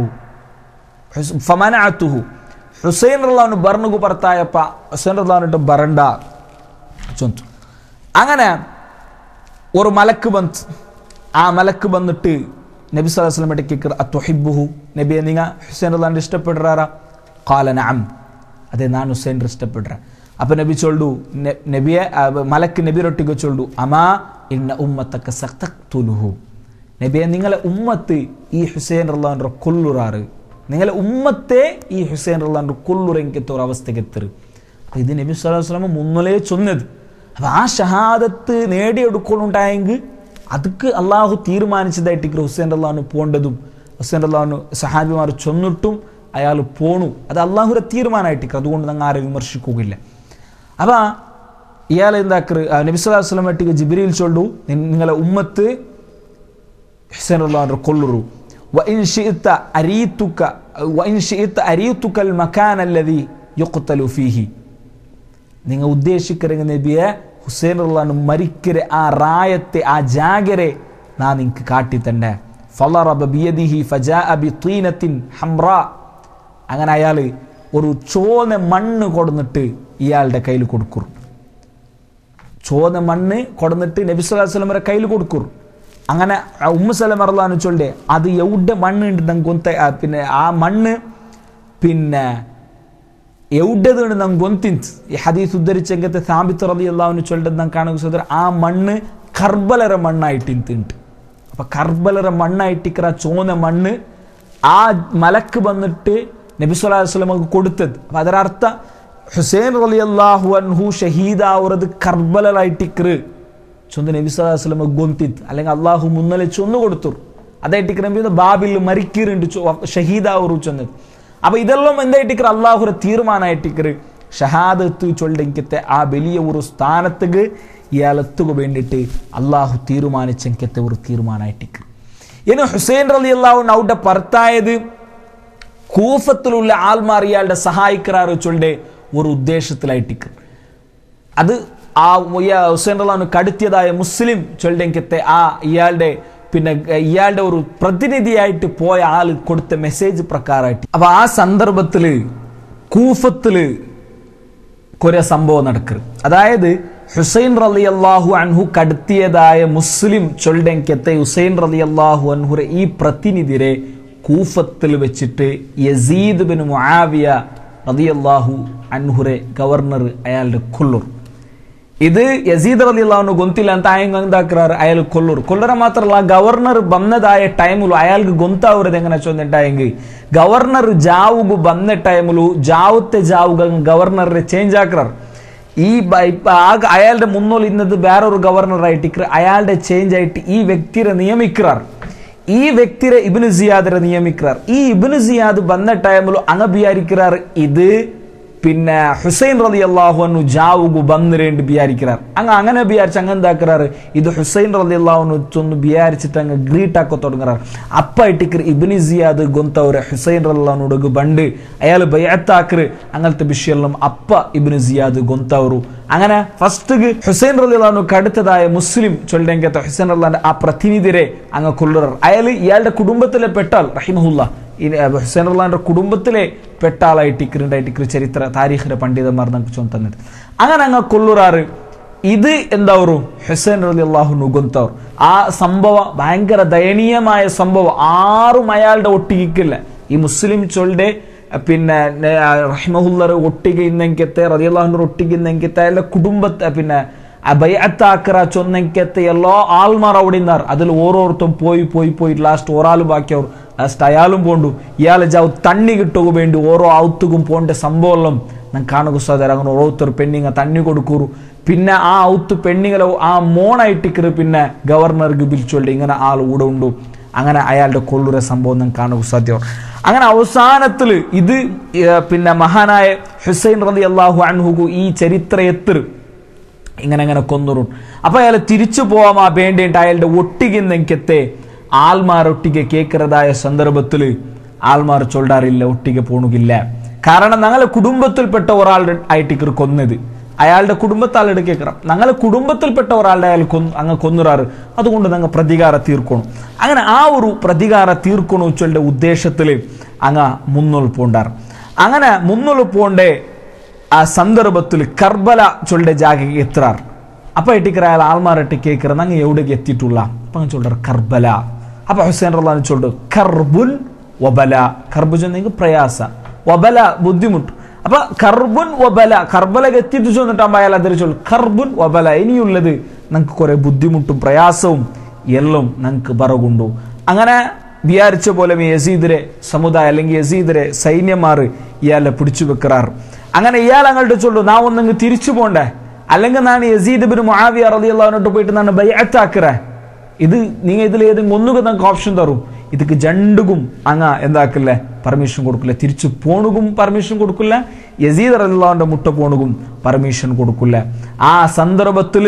فمنعته ഹുസൈൻ റള്ളാവിന് ബർണുകു പുറത്തായപ്പ ഹുസൈൻ റള്ളാവിനിട്ട് ബറണ്ട ചൊന്തു അങ്ങനെ ഒരു മലക്ക് ബന്ത് ആ മലക്ക് വന്നിട്ട് നബി സല്ലാസ്ലം ഇടയ്ക്ക് അത്തുഹിബുഹു നബിയെ നിങ്ങ ഹുസൈൻ റള്ളാൻ്റെ ഇഷ്ടപ്പെടുറാറാ കാല നഅം അതെ ನಾನು ಹುಸೇನ್ ಇಷ್ಟಪಡ್ರೆ ಅಪ್ಪ ನಬಿ ಚೊಲ್ಡು ನಬಿಯ ಮಲಕ್ ನಬಿರೊಟ್ಟಿಗೆ ಚೊಲ್ಡು ಅಮಾ ಇನ್ನ ಉಮ್ಮತಕ್ಕ ಸಕ್ತಕ್ತುಲುಹು നബിയെ നിങ്ങളെ ഉമ്മത്ത് ഈ ഹുസൈൻ റള്ളാൻ്റെ കൊല്ലുറാറ് നിങ്ങളെ ഉമ്മത്തെ ഈ ഹുസൈൻ റല്ലാണ്ട് കൊല്ലുറെങ്കിത്ത ഒരു അവസ്ഥയ്ക്ക് എത്തరు അപ്പൊ ഇത് നബി സ്വല്ലല്ലാഹു അലൈഹി വസല്ലം മുന്നലേ ചൊന്നത് അപ്പൊ ആ ഷഹാദത്ത് നേടിയെടുക്കണുണ്ടായെങ്കിൽ അതുക്ക് അള്ളാഹു തീരുമാനിച്ചതായിട്ട് ഹുസൈൻ റല്ലാഹു പോണ്ടതും ഹുസൈൻ റല്ലാഹു സഹാബിമാർ ചൊന്നിട്ടും അയാൾ പോണു അത് അള്ളാഹുരെ തീരുമാനമായിട്ട് അതുകൊണ്ട് ഞങ്ങൾ ആരെ വിമർശിക്കുകയില്ല അപ്പൊ ഇയാൾ എന്താക്കറ് നബി സ്വല്ലല്ലാഹു അലൈഹി വസല്ലം ആയിട്ട് ജിബ്രീൽ ചൊല്ലു നിങ്ങളെ ഉമ്മത്ത് ഹുസൈൻ റല്ലാഹു കൊല്ലുറു وإن شئت أريتك وإن شئت أريتك المكان الذي يقتل فيه നിങ്ങൾ ഉദ്ദേശിക്കുന്ന നബിയെ ഹുസൈൻ റഹ്ലാൻ മരിക്കരെ ആ റായത്തെ ആ ജാഗരെ നാ നിങ്ങൾക്ക് കാട്ടിത്തന്നെ ഫലറബ ബിയദിഹി ഫജാഅ ബിത്തീനത്തിൻ ഹംറ അങ്ങനെ അയാൾ ഒരു ചോന മണ്ണ് കൊടുന്നിട്ട് ഇയാളുടെ കയ്യിൽ കൊടുക്കും ചോന മണ്ണ് കൊടുന്നിട്ട് നബി സ്വല്ലല്ലാഹു അലൈഹി വസല്ലമയുടെ കയ്യിൽ കൊടുക്കും അങ്ങനെ ആ ഉമ്മ സലം അറലാന്ന് ചൊല്ലേ അത് എവിടെ മണ്ണ് ഉണ്ട് ನಂಗೆ ಗೊತ್ತ ಆ, പിന്നെ ആ മണ്ണ് പിന്നെ എവിടെതാണ് ನಂಗೆ ಗೊತ್ತಿಂತ್ ಈ ಹದೀಸ್ ಉദ്ധರಿച്ചെങ്കത്തെ സാബിത്ത് റതി അള്ളാഹുവിന് ചൊല്ലത് നാം കാണുക സഹോദര ആ മണ്ണ് കർബലര മണ്ണായിട്ടിന്തുണ്ട് അപ്പൊ കർബലര മണ്ണായിട്ടിക്കറ ചോന്ന മണ്ണ് ആ മലക്ക് വന്നിട്ട് നബി സ്വല്ലല്ലാഹു അലൈഹി വസല്ലമക്ക് കൊടുത്തത് അപ്പൊ ಅದರ ಅರ್ಥ ಹುಸೇನ್ റളി അള്ളാഹു അൻഹു ഷഹീദാവുന്നത് കർബലായിട്ടിക്കറ് ചൊന്ന് നബി സ്വല്ലല്ലാഹു അലൈഹി വസല്ലമ ഗൊന്തിത്ത് അല്ലെങ്കിൽ അള്ളാഹു മുന്നലെ ചൊന്നു കൊടുത്തു അതായിട്ട് നബി ബാബിൽ മരിക്കീറുണ്ട് ഷഹീദാവു ചൊന്നത് അപ്പൊ ഇതെല്ലാം എന്തായിട്ടിക്കറ് അള്ളാഹുര തീരുമാനമായിട്ടിക്കറ് ഷഹാദത്ത് ചൊല്ലെങ്കിത്തെ ആ വലിയ ഒരു സ്ഥാനത്തേക്ക് ഇയാളെത്തുക വേണ്ടിയിട്ട് അള്ളാഹു തീരുമാനിച്ചെങ്കിത്തെ ഒരു തീരുമാനമായിട്ടിക്കറ് ഇനി ഹുസൈൻ റലി അള്ളാഹു അവിടെ പുറത്തായത് കൂഫത്തിലുള്ള ആൾമാർ ഇയാളുടെ സഹായിക്കാറ് ചൊല്ലെ ഒരു ഉദ്ദേശത്തിലായിട്ടിക്ക് അത് ആ ഇയാ- ഹുസൈൻ റഹ്ലാന് കടുത്തിയതായ മുസ്ലിം ചൊല്ലെങ്കത്തെ ആ ഇയാളുടെ പിന്നെ ഇയാളുടെ ഒരു പ്രതിനിധിയായിട്ട് പോയ ആള് കൊടുത്ത മെസ്സേജ് പ്രകാരമായിട്ട് അപ്പൊ ആ സന്ദർഭത്തില് കൂഫത്തില് കുറെ സംഭവം നടക്കരുത് അതായത് ഹുസൈൻ റലി അള്ളാഹു അൻഹു കടത്തിയതായ മുസ്ലിം ചൊല്ലെങ്കത്തെ ഹുസൈൻ റലി അള്ളാഹു അൻഹുരെ ഈ പ്രതിനിധിരെ കൂഫത്തിൽ വെച്ചിട്ട് യസീദ് ബിൻ മുആവിയ റലി അള്ളാഹു അൻഹുരെ ഗവർണർ അയാളുടെ കൊല്ലൂർ ഇത് യസീദ് റലി അള്ളാഹുന് ഗൊಂತಿಲ್ಲ ಅಂತ ಆಯಂಗ ಅಂದಾಕ್ರಾರು ಅಯಾಲ್ ಕೊಲ್ಲೂರು ಕೊಲ್ಲರ ಮಾತ್ರ ಅಲ್ಲ ಗವರ್ನರ್ ಬಂದದಾಯ ಟೈಮುಲು ಅಯಾಲ್ಗೆ ಗೊಂತಾವ್ರದ್ದು ಹೆಂಗನ ಚೊಂದಿಟ್ಟಾಯಂಗಿ ಗವರ್ನರ್ ಜಾವುಗು ಬಂದ ಟೈಮುಲು ಜಾವುತ್ತೆ ಜಾവുക ഗവർണർ ചേഞ്ച് ആക്കാറ് ഈ ബ- ഇപ്പൊ ആക അയാളുടെ മുന്നോൽ ഇന്നത് വേറൊരു ഗവർണർ ആയിട്ട് അയാളുടെ ചേഞ്ച് ആയിട്ട് ഈ വ്യക്തിയെ നിയമിക്കാർ ഈ വ്യക്തിയെ ഇബിന് സിയാദിനെ നിയമിക്കാർ ഈ ഇബിന് സിയാദ് വന്ന ടൈമിൽ അങ്ങ വിചാരിക്കാർ ഇത് പിന്നെ ഹുസൈൻ റലി അള്ളാഹു അന്നു ജാവുഗു ബന്നിരേണ്ട് വിചാരിക്കാർ അങ്ങ് അങ്ങനെ വിചാരിച്ച് അങ്ങ് എന്താക്കാറ് ഇത് ഹുസൈൻ റലി അള്ളാഹുന് ചൊന്ന് വിചാരിച്ചിട്ട് അങ്ങ് ഗ്രീറ്റ് ആക്കോ തുടങ്ങാറ് അപ്പ ഇട്ടിക്കർ ഇബിന് സിയാദ് ഗൊന്തവരെ ഹുസൈൻ റല്ലാഹുനോട് ബണ്ട് അയാൾ ബയ്യത്താക്കറ് അങ്ങനത്തെ വിഷയം അപ്പ ഇബിന് സിയാദ് ഗൊന്തവරු അങ്ങനെ ഫസ്റ്റ് ഹുസൈൻ റലിള്ളാഹു കടുത്തതായ മുസ്ലിം ചൊല്ലെങ്കത്തെ ഹുസൈൻ റല്ലാന്റെ ആ പ്രതിനിധിരെ അങ്ങ് കൊല്ലുറർ അയാൾ ഇയാളുടെ കുടുംബത്തിലെ പെട്ടാൽ റഹിമഹുല്ല ഇനി അഹ് ഹുസൈൻ റല്ലാന്റെ കുടുംബത്തിലെ പെട്ട ആളായിട്ട് ഇക്കറുണ്ടായിട്ട് ഇക്കറ് ചരിത്ര താരീഖിന്റെ പണ്ഡിതന്മാർ നമുക്ക് ചൊന്ന് തന്നിട്ട് അങ്ങനെ അങ്ങ് കൊല്ലുറാറ് ഇത് എന്താവരും ഹുസൈൻ റലി അള്ളാഹു നുഗന്തവർ ആ സംഭവം ഭയങ്കര ദയനീയമായ സംഭവം ആറും അയാളുടെ ഒട്ടിക്കില്ല ഈ മുസ്ലിം ചൊല്ലെ പിന്നെ റഹിമഹുല്ലർ ഒട്ടിಗೆ ಇನ್ನಂಕೆತ್ತೆ റതിയല്ലാഹുന്റെ ഒട്ടിಗೆ ಇನ್ನಂಕೆತ್ತೆ അയാളുടെ കുടുംബത്തെ പിന്നെ ബയ്യത്താക്കറ ചൊന്നങ്കത്തെ എല്ലാ ആൾമാർ അവിടെ നിന്നാർ അതിൽ ഓരോരുത്തും പോയി പോയി പോയി ലാസ്റ്റ് ഒരാൾ ബാക്കിയവർ ലാസ്റ്റ് അയാളും പോണ്ടു ഇയാളെ ജാവ് തണ്ണി കിട്ടുക വേണ്ടി ഓരോ ഔത്തുകും പോണ്ട സംഭവം ഞാൻ കാണുക സഹോദര അങ്ങനെ ഓരോരുത്തർ പെണ്ണിങ്ങ തണ്ണി കൊടുക്കൂറു പിന്നെ ആ ഔത്ത് പെണ്ണിങ്ങളെ ആ മോണായിട്ടിക്കറ് പിന്നെ ഗവർണർക്ക് ബിൽച്ചൊല്ലി ഇങ്ങനെ ആൾ കൂടെ ഉണ്ടു അങ്ങനെ അയാളുടെ കൊള്ളുര സംഭവം ഞാൻ കാണുക സാധ്യം അങ്ങനെ അവസാനത്തിൽ ഇത് ഏർ, പിന്നെ മഹാനായ ഹുസൈൻ റതി അള്ളാഹു അൻഹുഗു ഈ ചരിത്ര എത്തിർ ഇങ്ങനെ അങ്ങനെ കൊന്നുറും അപ്പൊ അയാൾ തിരിച്ചു പോവാമാ വേണ്ടിയിട്ട് അയാളുടെ ഒട്ടിಗೆന്നെങ്കത്തെ ആൾമാർ ഒട്ടിಗೆ കേൾക്കുന്നതായ സന്ദർഭത്തിൽ ആൾമാർ ചൊല്ലാറില്ല ഒട്ടിಗೆ പോണുകില്ല കാരണം ഞങ്ങളെ കുടുംബത്തിൽപ്പെട്ട ഒരാളുടെ ആയിട്ട് കൊന്നത് അയാളുടെ കുടുംബത്താളുടെ കേൾക്കണം ഞങ്ങളെ കുടുംബത്തിൽപ്പെട്ട ഒരാളുടെ അയാൾ കൊന്ന് അങ്ങ് കൊന്നുറാറ് അതുകൊണ്ട് ഞങ്ങൾ പ്രതികാര തീർക്കണം അങ്ങനെ ആ ഒരു പ്രതികാര തീർക്കണു ചൊല്ലിന്റെ ഉദ്ദേശത്തിൽ അങ്ങ് മുന്നോൾ പോണ്ടാർ അങ്ങനെ മുന്നോൾ പോണ്ടേ ಆ ಸಂದರ್ಭದಲ್ಲಿ ಕರ್ಬಲ ಚೊಲ್ಡೆ ಜಾಗಕ್ಕೆ ಎತ್ತರಾರ್ ಅಪ್ಪ ಇಟ್ಟಿಕ್ರ ಅಯಾൾ ಆಳ್ಮಾರಟ್ಟಿ ಕೇಕ್ರ ನಂಗೆ ಎವಡಿಗೆ ಎತ್ತಿಟ್ಟುಲ್ಲ ಅಪ್ಪ ಹಂಗೆ ಚೊಲ್ಡರ್ ಕರ್ಬಲ ಅಪ್ಪ ಹುಸೇನ್ ರಲ್ಲ ಚೊಲ್ಡು ಕರ್ಬುನ್ ಒಬಲ ಕರ್ಬುಜ್ ಅಂದ್ರೆ ಪ್ರಯಾಸ ಒಬಲ ബുദ്ധിമുട്ട് അപ്പൊ കർബുൻ ഒബല കർബലക്ക് എത്തിയിട്ട് ചെന്നിട്ടാകുമ്പോൾ അയാൾ അതിൽ ചൊല്ലും കർബുൻ ഒബല ഇനിയുള്ളത് നമുക്ക് കുറെ ബുദ്ധിമുട്ടും പ്രയാസവും എല്ലാം നമുക്ക് പറകുണ്ടു അങ്ങനെ വിചാരിച്ച പോലെ യസീദിരെ സമുദായം അല്ലെങ്കിൽ യസീദിരെ സൈന്യമാർ ഇയാളെ പിടിച്ചു വെക്കാറ് അങ്ങനെ ഇയാൾ അങ്ങോട്ട് ചൊല്ലു നാ ഒന്നങ്ങ് തിരിച്ചു പോണ്ടേ അല്ലെങ്കിൽ നാണ് യസീദ് ബിൻ മുആവിയ റളിയല്ലാഹുവിനോട്ട് പോയിട്ട് നാണ് ബൈഅത്താക്കറേ ഇത് നിങ്ങൾ ഇതിൽ ഏതെങ്കിലും ഒന്നുക നമുക്ക് ഓപ്ഷൻ തരും ഇതിക്ക് രണ്ടുകും അങ്ങ എന്താക്കില്ലേ പെർമിഷൻ കൊടുക്കില്ല തിരിച്ചു പോണുകും പെർമിഷൻ കൊടുക്കില്ല യസീദ് റളിയല്ലാഹുവിന്റെ മുട്ട പോണുകും പെർമിഷൻ കൊടുക്കില്ല ആ സന്ദർഭത്തിൽ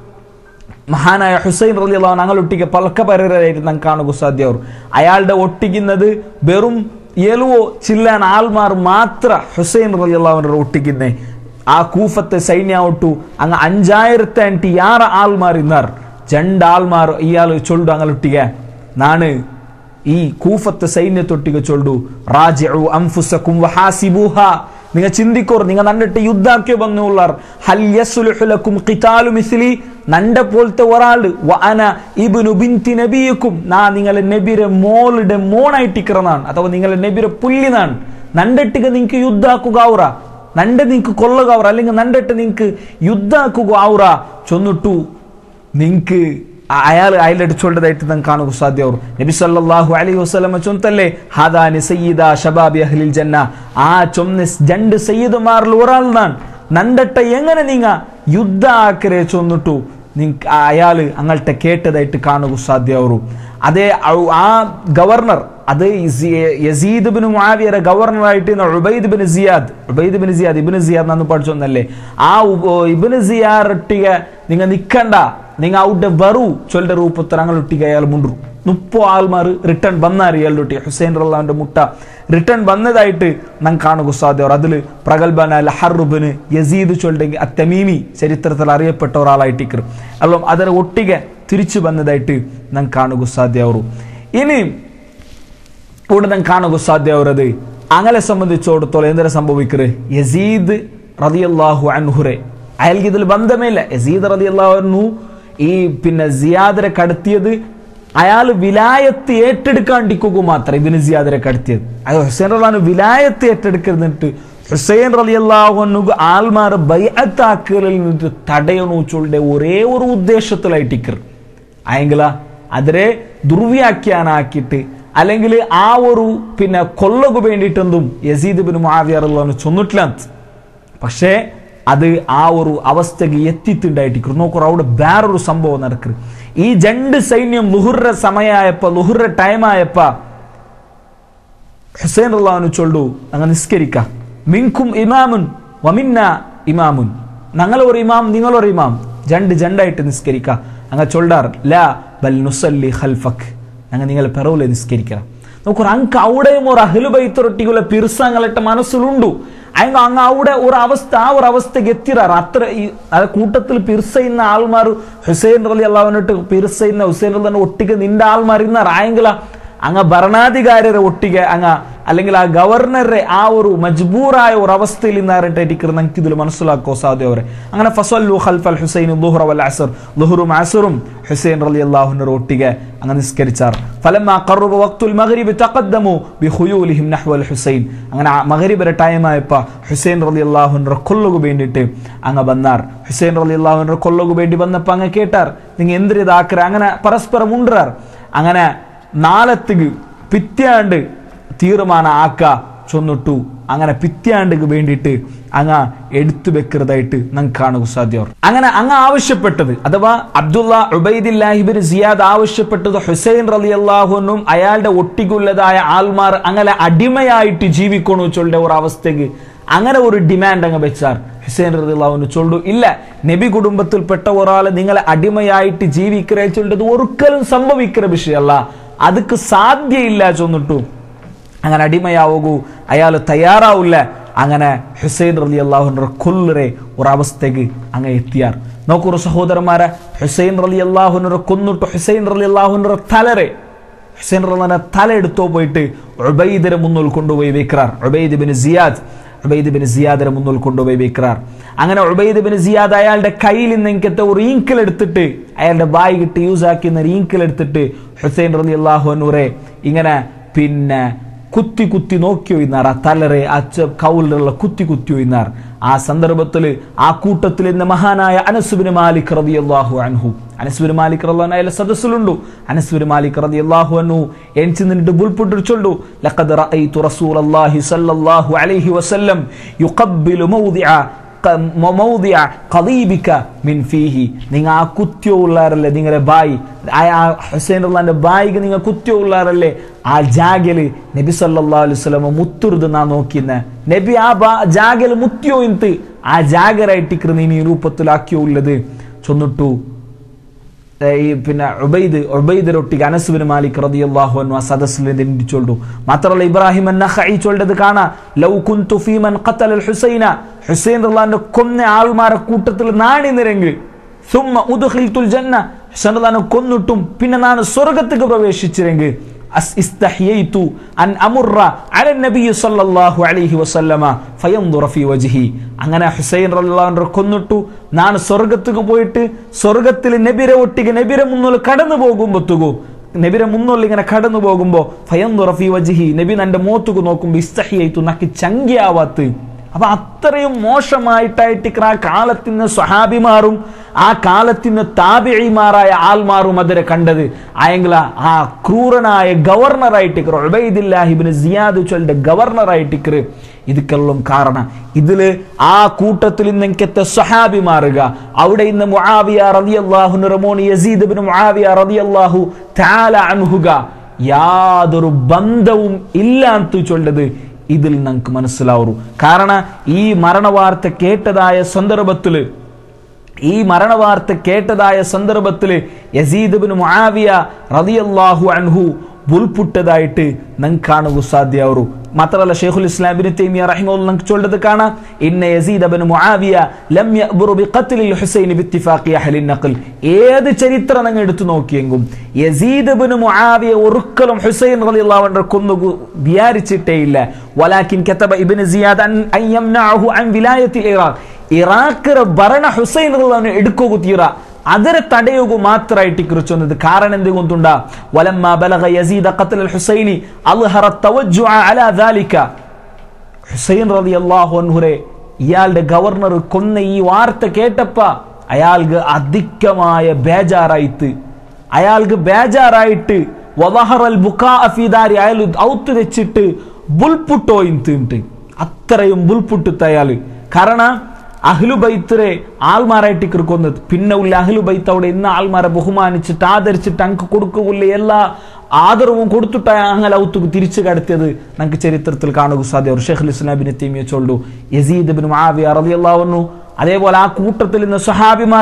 മഹാനായ ഹുസൈൻ റലിയുള്ള ഞങ്ങൾ ഒട്ടിക്ക് പലക്കപരരായിട്ട് ഞങ്ങൾ കാണുക സാധ്യവർ അയാളുടെ ഒട്ടിക്കുന്നത് വെറും എലുവോ ചില്ലാൻ ആൾമാർ മാത്ര ഹുസൈൻ റലിയുള്ളവരുടെ ഒട്ടിക്കുന്നേ ആ കൂഫത്തെ സൈന്യ ഒട്ടു അങ്ങ് അഞ്ചായിരത്തി അൻറ്റി യാറ ആൾമാർ ഇന്നാർ രണ്ട് ആൾമാർ ഇയാൾ ചൊല്ലു അങ്ങൊട്ടിക നാണ് ഈ കൂഫത്തെ സൈന്യത്തൊട്ടിക ചൊല്ലു റാജിഉ അൻഫുസകും വഹാസിബുഹ നിങ്ങൾ ചിന്തിക്കോർ നിങ്ങൾ നണ്ടിട്ട് യുദ്ധാക്കി വന്നുള്ളാർ ഹൽ യസ്ലുഹു ലക്കും ഖിതാലു മിസ്ലി നണ്ട പോലത്തെ ഒരാള് വഅന ഇബ്നു ബിൻതി നബിയക്കും നാ നിങ്ങളെ നബിയുടെ മോളുടെ മോണായിട്ടിക്കറന്നാണ് അഥവാ നിങ്ങളെ നബിയുടെ പുല്ലിനാണ് നണ്ടിട്ടിക നിങ്ങൾക്ക് യുദ്ധാക്കുക ഔറ നണ്ട നിങ്ങൾക്ക് കൊല്ലുക ഔറ അല്ലെങ്കിൽ നണ്ടിട്ട് നിങ്ങൾക്ക് യുദ്ധാക്കുക ഔറ ചൊന്നിട്ടു നിങ്ങൾക്ക് അയാൾ അയാളുടെ ചൊല്ലതായിട്ട് നമുക്ക് കാണുക സാധ്യവർ നബി സല്ലല്ലാഹു അലൈഹി വസല്ലമ ചൊന്തല്ലേ ഹാദാനി സയ്യിദ ഷബാബി അഹ്ലിൽ ജന്ന ആ ചൊന്ന രണ്ട് സയ്യിദുമാരിൽ ഒരാളാണ് നണ്ടട്ട എങ്ങനെ നിങ്ങ യുദ്ധ ആക്കരെ ചൊന്നിട്ടു നിങ്ങ അയാൾ അങ്ങൾട്ടെ കേട്ടതായിട്ട് കാണുക സാധ്യവරු അതേ ഔ- ആ ഗവർണർ അത് ഇസി- യസീദ് ബിൻ മുആവിയയുടെ ഗവർണറായിട്ട് ഉബൈദ് ബിൻ സിയാദ് ഉബൈദ് ബിൻ സിയാദ് ഇബിന് സിയാദ് എന്ന് പഠിച്ചൊന്നല്ലേ ആ ഉബ- ഇബിന് സിയാറൊട്ടിക നിങ്ങ നിക്കണ്ട നിങ്ങൾ ഔട്ട് ಬರು ಚೊಲ್ಲೆ ರೂಪತ್ತು ರಂಗಳೊಟ್ಟಿಗೆ ಅಯಾಳು ಮುಂಡ್ರು ಮುಪ್ಪು ಆಲ್ಮಾರು ರಿಟರ್ನ್ ಬಂದಾರು ಎಲ್ಲೊಟ್ಟಿಗೆ ಹುಸೇನ್ ರಲ್ಲಾವಿന്റെ മുട്ട റിട്ടേൺ വന്നതായിട്ട് നാം കാണുക സാധ്യവർ അതിൽ പ്രഗത്ഭന ലഹറുബിന് യസീദ് ചൊല്ലെങ്കിൽ അത്തമീമി ചരിത്രത്തിൽ അറിയപ്പെട്ട ഒരാളായിട്ട് അല്ലോ അതിന് ഒട്ടിಗೆ തിരിച്ചു വന്നതായിട്ട് നാം കാണുക സാധ്യവරු ഇനി ഇവിടെ നാം കാണുക സാധ്യവരത് അങ്ങനെ സംബന്ധിച്ചിടത്തോളം എന്തിനാ സംഭവിക്കറ് യസീദ് റതിയല്ലാഹു അൻഹുറെ അയാൾക്ക് ഇതിൽ ബന്ധമേ ഇല്ല യസീദ് റതിയല്ലാഹു ഈ പിന്നെ സിയാദരെ കടത്തിയത് അയാൾ വിലായത്ത് ഏറ്റെടുക്കാണ്ടിക്കുക മാത്രം ഇബിന് സിയാദരെ കടത്തിയത് അത് ഹുസൈൻ റഹ്ലാൻ വിലായത്ത് ഏറ്റെടുക്കുന്നിട്ട് ഹുസൈൻ റലിയല്ലാഹുനുക്ക് ആൾമാർ ബൈഅത്താക്കലിൽ നിന്നിട്ട് തടയണു ചൊല്ലുടെ ഒരേ ഒരു ഉദ്ദേശത്തിലായിട്ടിക്കർ ആയെങ്കില അതിരെ ദുർവ്യാഖ്യാനാക്കിയിട്ട് അല്ലെങ്കിൽ ആ ഒരു പിന്നെ കൊല്ലക്ക് വേണ്ടിയിട്ടെന്തും യസീദ് ബിൻ മുആവിയർ ചൊന്നിട്ടില്ല പക്ഷേ അത് ആ ഒരു അവസ്ഥക്ക് എത്തിത്തുണ്ടായിട്ട് നോക്കൂ അവിടെ വേറൊരു സംഭവം നടക്കുക ഈ രണ്ട് സൈന്യം ലുഹുറ സമയമായപ്പോ ലുഹുറ ടൈം ആയപ്പോ ഹുസൈൻ അള്ളാഹുന് ചൊല്ലു അങ്ങ് നിസ്കരിക്ക മിൻകും ഇമാമുൻ വമിന്ന ഇമാമുൻ ഞങ്ങളൊരു ഇമാം നിങ്ങളൊരു ഇമാം രണ്ട് ജണ്ടായിട്ട് നിസ്കരിക്ക അങ്ങ് ചൊല്ലാർ ലാ ബൽ നുസല്ലി ഖൽഫക് ഞങ്ങൾ നിങ്ങൾ പെറവിലെ നിസ്കരിക്കണം നോക്കൂ അങ്ങ് അവിടെയും ഒരു അഹ്ലുബൈത്തൊരൊട്ടിക്കുള്ള പിർസങ്ങളിട്ട മനസ്സിലുണ്ടു അയങ്ങ അങ്ങ് അവിടെ ഒരു അവസ്ഥ ആ ഒരു അവസ്ഥക്ക് എത്തിറാർ അത്ര ഈ അത് കൂട്ടത്തിൽ പിർസയുന്ന ആൾമാർ ഹുസൈൻ അലി അള്ളാഹുവിനിട്ട് പിർസയുന്ന ഹുസൈൻ അള്ളാഹിന്റെ ഒട്ടിക്ക് നിന്റെ ആൾമാർ ഇന്നാർ ആയെങ്കിലാ അങ്ങ ഭരണാധികാരിയുടെ ഒട്ടിക അങ്ങ അല്ലെങ്കിൽ ആ ഗവർണറെ ആ ഒരു മജ്ബൂറായ ഒരു അവസ്ഥയിൽ ഇന്നാറിട്ട് നമുക്ക് ഇതിൽ മനസ്സിലാക്കോ സാധ്യ അവരെ അങ്ങനെ ഫസല്ലു ഖൽഫൽ ഹുസൈൻ ലുഹ്റ വൽ അസർ ലുഹ്റും അസറും ഹുസൈൻ റളി അള്ളാഹുവിന്റെ ഒട്ടിക അങ്ങ് നിസ്കരിച്ചാർ ഫലമാ ഖറബ വഖ്തുൽ മഗ്രിബ് തഖദ്ദമു ബിഖുയൂലിഹിം നഹ്വൽ ഹുസൈൻ അങ്ങനെ ആ മഗ്രിബിന്റെ ടൈം ആയപ്പോൾ ഹുസൈൻ റളി അള്ളാഹുവിന്റെ കൊല്ലകു വേണ്ടിയിട്ട് അങ്ങ് വന്നാർ ഹുസൈൻ റളി അള്ളാഹുവിന്റെ കൊല്ലകു വേണ്ടി വന്നപ്പോൾ അങ്ങ് കേട്ടാർ നിങ്ങൾ എന്തിരിതാക്കറ അങ്ങനെ പരസ്പരം ഉണ്ടറാർ അങ്ങനെ നാലത്തിക്ക് പിത്യാണ്ട് തീരുമാനം ആക്ക ചൊന്നിട്ടു അങ്ങനെ പിത്യാണ്ടിക്ക് വേണ്ടിയിട്ട് അങ്ങ് എടുത്തു വെക്കുന്നതായിട്ട് നമുക്ക് കാണുക സാധ്യവർ അങ്ങനെ അങ്ങ് ആവശ്യപ്പെട്ടത് അഥവാ അബ്ദുള്ള ഉബൈദില്ലാഹിബിൻ സിയാദ് ആവശ്യപ്പെട്ടത് ഹുസൈൻ റലി അള്ളാഹുനും അയാളുടെ ഒട്ടിക്കുള്ളതായ ആൾമാർ അങ്ങനെ അടിമയായിട്ട് ജീവിക്കണു ചൊല്ലുടെ ഒരു അവസ്ഥക്ക് അങ്ങനെ ഒരു ഡിമാൻഡ് അങ്ങ് വെച്ചാർ ഹുസൈൻ റദിള്ളാഹുന് ചൊല്ലു ഇല്ല നബി കുടുംബത്തിൽപ്പെട്ട ഒരാൾ നിങ്ങളെ അടിമയായിട്ട് ജീവിക്കറേ ചൊല്ലത് ഒരിക്കലും സംഭവിക്കുന്ന വിഷയമല്ല ಅದಕ್ಕೆ സാധ്യ ഇല്ല ചൊന്നിട്ടു അങ്ങനെ അടിമയാവൂ അയാൾ തയ്യാറാവില്ല അങ്ങനെ ഹുസൈൻ റലി അള്ളാഹുന്റെ കൊല്ലറെ ഒരു അവസ്ഥയ്ക്ക് അങ്ങ് എത്തിയാർ നോക്കൂ സഹോദരന്മാരെ ഹുസൈൻ റലി അള്ളാഹുനറെ കൊന്നിട്ട് ഹുസൈൻ റലി അള്ളാഹുന്റെ തലരെ ഹുസൈൻ റലിന്റെ തല എടുത്തോ പോയിട്ട് ഉബൈദിനെ മുന്നിൽ കൊണ്ടുപോയി വെക്കാർ ഉബൈദ് ബിൻ സിയാദ് ഉബൈദ് ബിൻ സിയാദിനെ മുന്നിൽ കൊണ്ടുപോയി വെക്കാർ അങ്ങനെ ഉബൈദ് ബിൻ സിയാദ് അയാളുടെ കയ്യിൽ നിന്ന് എനിക്കത്തെ ഒരു ഈങ്കൽ എടുത്തിട്ട് അയാളുടെ ബായി കിട്ടി യൂസ് ആക്കുന്ന ഒരു ഈങ്കൽ എടുത്തിട്ട് ഹുസൈൻ റലി അള്ളാഹു അന്നൂറെ ഇങ്ങനെ പിന്നെ കുത്തി കുത്തി നോക്കി ഒയ്നാർ ആ തലരെ ആ ച- കൗലിലുള്ള കുത്തി കുത്തി ഒയ്നാർ ആ സന്ദർഭത്തിൽ ആ കൂട്ടത്തിൽ ഇന്ന് മഹാനായ അനസുബിന് മാലിക് റളിയല്ലാഹു അൻഹു അനസുബിന് മാലിക് റളിയല്ലാഹു അയാളെ സദസ്സിലുണ്ടു അനസുബിന് മാലിക് റളിയല്ലാഹു അൻഹു എൻച്ച് നിന്നിട്ട് ബുൾപുട്ട് ചൊല്ലു ലഖദ് റഅയ്തു റസൂലല്ലാഹി സ്വല്ലല്ലാഹു അലൈഹി വസല്ലം യുഖബ്ബിലു മൗദിഅ ക- മ- മൗദിഅ ഖദീബിക മിൻ ഫീഹി നിങ്ങൾ ആ കുത്തിയോ ഉള്ളാരല്ലേ നിങ്ങളുടെ ബായി ആ ആ ഹുസൈൻ അള്ളാന്റെ ബായിക്ക് നിങ്ങൾ കുത്തിയോ ഉള്ളാരല്ലേ ആ ജാഗല് നബി സല്ലല്ലാഹു അലൈഹി വസല്ലം മുത്തുറുത് നാ നോക്കിന്ന നബി ആ ബാ ജാഗല് മുത്തിയോ ಇಂತ ആ ജാഗരായിട്ട് നീ രൂപത്തിലാക്കിയോ ഉള്ളത് ചൊന്നിട്ടു ഏ, ഈ പിന്നെ ഉബൈദ് ഉബൈദരൊട്ടിಗೆ അനസുബിന് മാലിക് റളിയല്ലാഹു അൻഹു ആ സദസ്സിൽ നിന്നിച്ചോണ്ടു മാത്രമല്ല ഇബ്രാഹിം അന്നഖഈ ചൊല്ലത് കാണാ ലൗ കുന്തു ഫീ മൻ ഖതല അൽ ഹുസൈന ഹുസൈൻ റളിയല്ലാഹു കൊന്ന ആൾമാരെ കൂട്ടത്തിൽ നാണി നിരങ്ങ് സുമ്മ ഉദ്ഖിൽതുൽ ജന്ന ഹുസൈൻ റളിയല്ലാഹു കൊന്നിട്ടും പിന്നെ ഞാൻ സ്വർഗ്ഗത്തേക്ക് പ്രവേശിച്ചിരെങ്കിൽ അസ് ഇസ്തഹ്യയ്തു അൻ അമുറ അല നബി സല്ലല്ലാഹു അലൈഹി വസല്ലമ ഫയൻദുറ ഫീ വജ്ഹി അങ്ങനെ ഹുസൈൻ റളിയല്ലാഹു അൻഹു കൊന്നിട്ടു ഞാൻ സ്വർഗ്ഗത്തേക്ക് പോയിട്ട് സ്വർഗ്ഗത്തിൽ നബിരെ ഒട്ടിಗೆ നബിരെ മുന്നിൽ കടന്നു പോകുമ്പോത്തുകു നബിരെ മുന്നിൽ ഇങ്ങനെ കടന്നു പോകുമ്പോ ഫയൻദുറ ഫീ വജ്ഹി നബി നന്റെ മോത്തുക്ക് നോക്കുമ്പോ ഇസ്തഹ്യയ്തു നക്ക് ചങ്കിയാവാത്ത് അപ്പൊ അത്രയും മോശമായിട്ടായിട്ട് ആ കാലത്തിന് സ്വഹാബിമാറും ആ കാലത്തിന് താപിഴിമാരായ ആൾമാറും അതിരെ കണ്ടത് ആയെങ്കിൽ ആ ക്രൂരനായ ഗവർണറായിട്ട് ഉബൈദില്ലാഹിബിന് സിയാദ് ചൊല്ലിന്റെ ഗവർണറായിട്ട് ഇതൊക്കെല്ലാം കാരണം ഇതില് ആ കൂട്ടത്തിൽ നിന്നെത്തെ സ്വഹാബി മാറുക അവിടെ ഇന്ന് മുആവിയ റളിയല്ലാഹു റമോൻ യസീദ് ഇബ്നു മുആവിയ റളിയല്ലാഹു തആല അൻഹുക യാതൊരു ബന്ധവും ഇല്ല ಅಂತ ചൊല്ലത് ഇതിൽ നമുക്ക് മനസ്സിലാവൂ കാരണം ഈ മരണവാർത്ത കേട്ടതായ സന്ദർഭത്തില് ഈ മരണവാർത്ത കേട്ടതായ സന്ദർഭത്തില് യസീദ് ബിൻ മുആവിയ റളിയല്ലാഹു അൻഹു ബുൽപുട്ടതായിട്ട് നമുക്ക് കാണുക സാധ്യവරු മാത്രമല്ല ഷെയ്ഖുൽ ഇസ്ലാം ബിൻ തൈമിയ റഹിമഹുല്ല നമുക്ക് ചൊല്ലത് കാണാം ഇന്ന യസീദ് ബിൻ മുആവിയ ലം യഅ്ബുറു ബിഖത്ലിൽ ഹുസൈൻ ബിത്തിഫാഖി അഹ്ലി നഖൽ ഏത് ചരിത്രം നിങ്ങൾ എടുത്തു നോക്കിയെങ്കും യസീദ് ബിൻ മുആവിയ ഒരിക്കലും ഹുസൈൻ റളിയല്ലാഹു അൻഹു കൊന്നു വിചാരിച്ചിട്ടേ ഇല്ല വലാകിൻ കതബ ഇബ്നു സിയാദ് അൻ അൻ യംനഅഹു അൻ വിലായത്തി ഇറാഖ് ഇറാഖിರ ಭರಣ ಹುಸೈನ್ എടുക്കുക ಅದರ ತಡೆಯುಗು ಮಾತ್ರ ಇಟ್ಟಿ ಕುರಿಚೊಂದದು ಕಾರಣ ಎಂದೇ ಗೊತ್ತುಂಡ ವಲಮ್ಮ ಬಲಗ ಯಜೀದ ಕತಲ್ ಅಲ್ ಹುಸೈನಿ ಅಲ್ಹರ ತವಜ್ಜುಅ ಅಲಾ ذلك ഹുസൈൻ റതി അള്ളാഹുൻഹുരെ ഇയാളുടെ ഗവർണർ കൊന്ന ഈ വാർത്ത കേട്ടപ്പ അയാൾക്ക് അധികമായ ബേജാറായിട്ട് അയാൾക്ക് ബേജാറായിട്ട് വദഹറൽ ബുക്കാ അഫീദാരി അയാൾ ഔത്ത് വെച്ചിട്ട് ബുൾപുട്ടോ ഇന്ത് അത്രയും ബുൾപുട്ടിത്ത് അയാൾ കാരണം അഹ്ലുബൈത്തിരെ ആൾമാരായിട്ട് കൊന്നത് പിന്നെ ഉള്ള അഹ്ലുബൈത്ത് അവിടെ ഇന്ന് ആൾമാരെ ബഹുമാനിച്ചിട്ട് ആദരിച്ചിട്ട് അങ്ക് കൊടുക്കുകയുള്ള എല്ലാ ആദരവും കൊടുത്തിട്ട് അങ്ങനെ ഔത്തുക്ക് തിരിച്ചു കടത്തിയത് നമുക്ക് ചരിത്രത്തിൽ കാണുക സാധ്യം ഷെഖ് ഇസ്ലാബിനെ തീമിയ ചൊല്ലു യസീദ് ബിൻ മാവിയ റളിയല്ലാഹു അതേപോലെ ആ കൂട്ടത്തിൽ നിന്ന് സഹാബിമാർ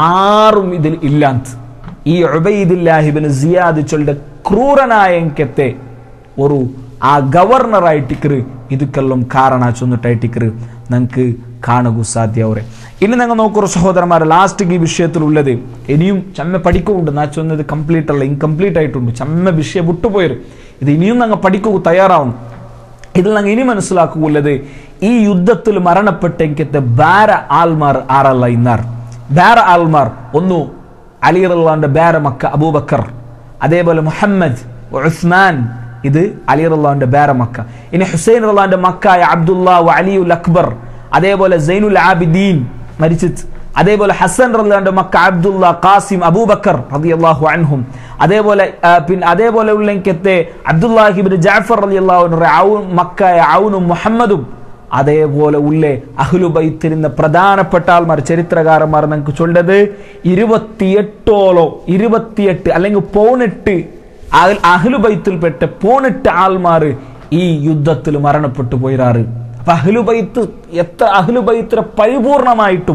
ആറും ഇതിൽ ഇല്ലാന്ത് ഈ ഉബൈദില്ലാഹിബിൻ സിയാദ് ചൊല്ലിന്റെ ക്രൂരനായ എങ്കത്തെ ഒരു ആ ഗവർണറായിട്ടിക്കറ് ಇದಕ್ಕೆಲ್ಲೊಂದು ಕಾರಣ ಚೊಂದಿಟ್ಟಾയിട്ടിക്കറ് നമുക്ക് കാണുക സാധ്യവരെ ഇനി നിങ്ങൾ നോക്കൂ സഹോദരന്മാരെ ലാസ്റ്റ് ഈ വിഷയത്തിലുള്ളത് ഇനിയും ചമ്മ പഠിക്കുന്നുണ്ട് നാ ചൊന്നത് കംപ്ലീറ്റ് അല്ല ഇൻകംപ്ലീറ്റ് ആയിട്ടുണ്ട് ചമ്മ വിഷയം വിട്ടുപോയത് ഇത് ഇനിയും ഞങ്ങൾ പഠിക്കുക തയ്യാറാവും ഇതിൽ ഞങ്ങൾ ഇനി മനസ്സിലാക്കുകയുള്ളത് ഈ യുദ്ധത്തിൽ മരണപ്പെട്ടെങ്കിത്തെ ബാര ആൽമാർ ആറല്ല ഇന്നാർ ബാര ആൽമാർ ഒന്നു അലി റള്ളാന്റെ ബാര മക്ക അബൂബക്കർ അതേപോലെ മുഹമ്മദ് ഉസ്മാൻ ഇത് അലി റള്ളാന്റെ ബാര മക്ക ഇനി ഹുസൈൻ റള്ളാന്റെ മക്കായ അബ്ദുള്ള അലിയുൽ അക്ബർ അതേപോലെ സൈനുൽ ആബിദീൻ മരിച്ചിട്ട് അതേപോലെ ഹസൻ റളിയല്ലാഹു മക്ക അബ്ദുള്ള ഖാസിം അബൂബക്കർ റളിയല്ലാഹു അൻഹും അതേപോലെ ആ, പിന്നെ അതേപോലെ ഉള്ളെങ്കത്തെ അബ്ദുല്ലാഹിബിൻ ജാഫർ റളിയല്ലാഹു അൻഹു ഔൻ മക്ക ഔനും മുഹമ്മദും അതേപോലെ ഉള്ളേ അഹ്ലുബൈത്തിരുന്ന പ്രധാനപ്പെട്ട ആൾമാർ ചരിത്രകാരന്മാർ നമുക്ക് ചൊല്ലത് ഇരുപത്തിയെട്ടോളോ ഇരുപത്തിയെട്ട് അല്ലെങ്കിൽ പോണെട്ട് അഹ്ലുബൈത്തിൽപ്പെട്ട പോണെട്ട് ആൾമാർ ഈ യുദ്ധത്തിൽ മരണപ്പെട്ടു പോയിരാറ് അപ്പൊ അഹ്ലുബൈത്ത് എത്ര അഹ്ലുബൈത്തിനെ പരിപൂർണമായിട്ടും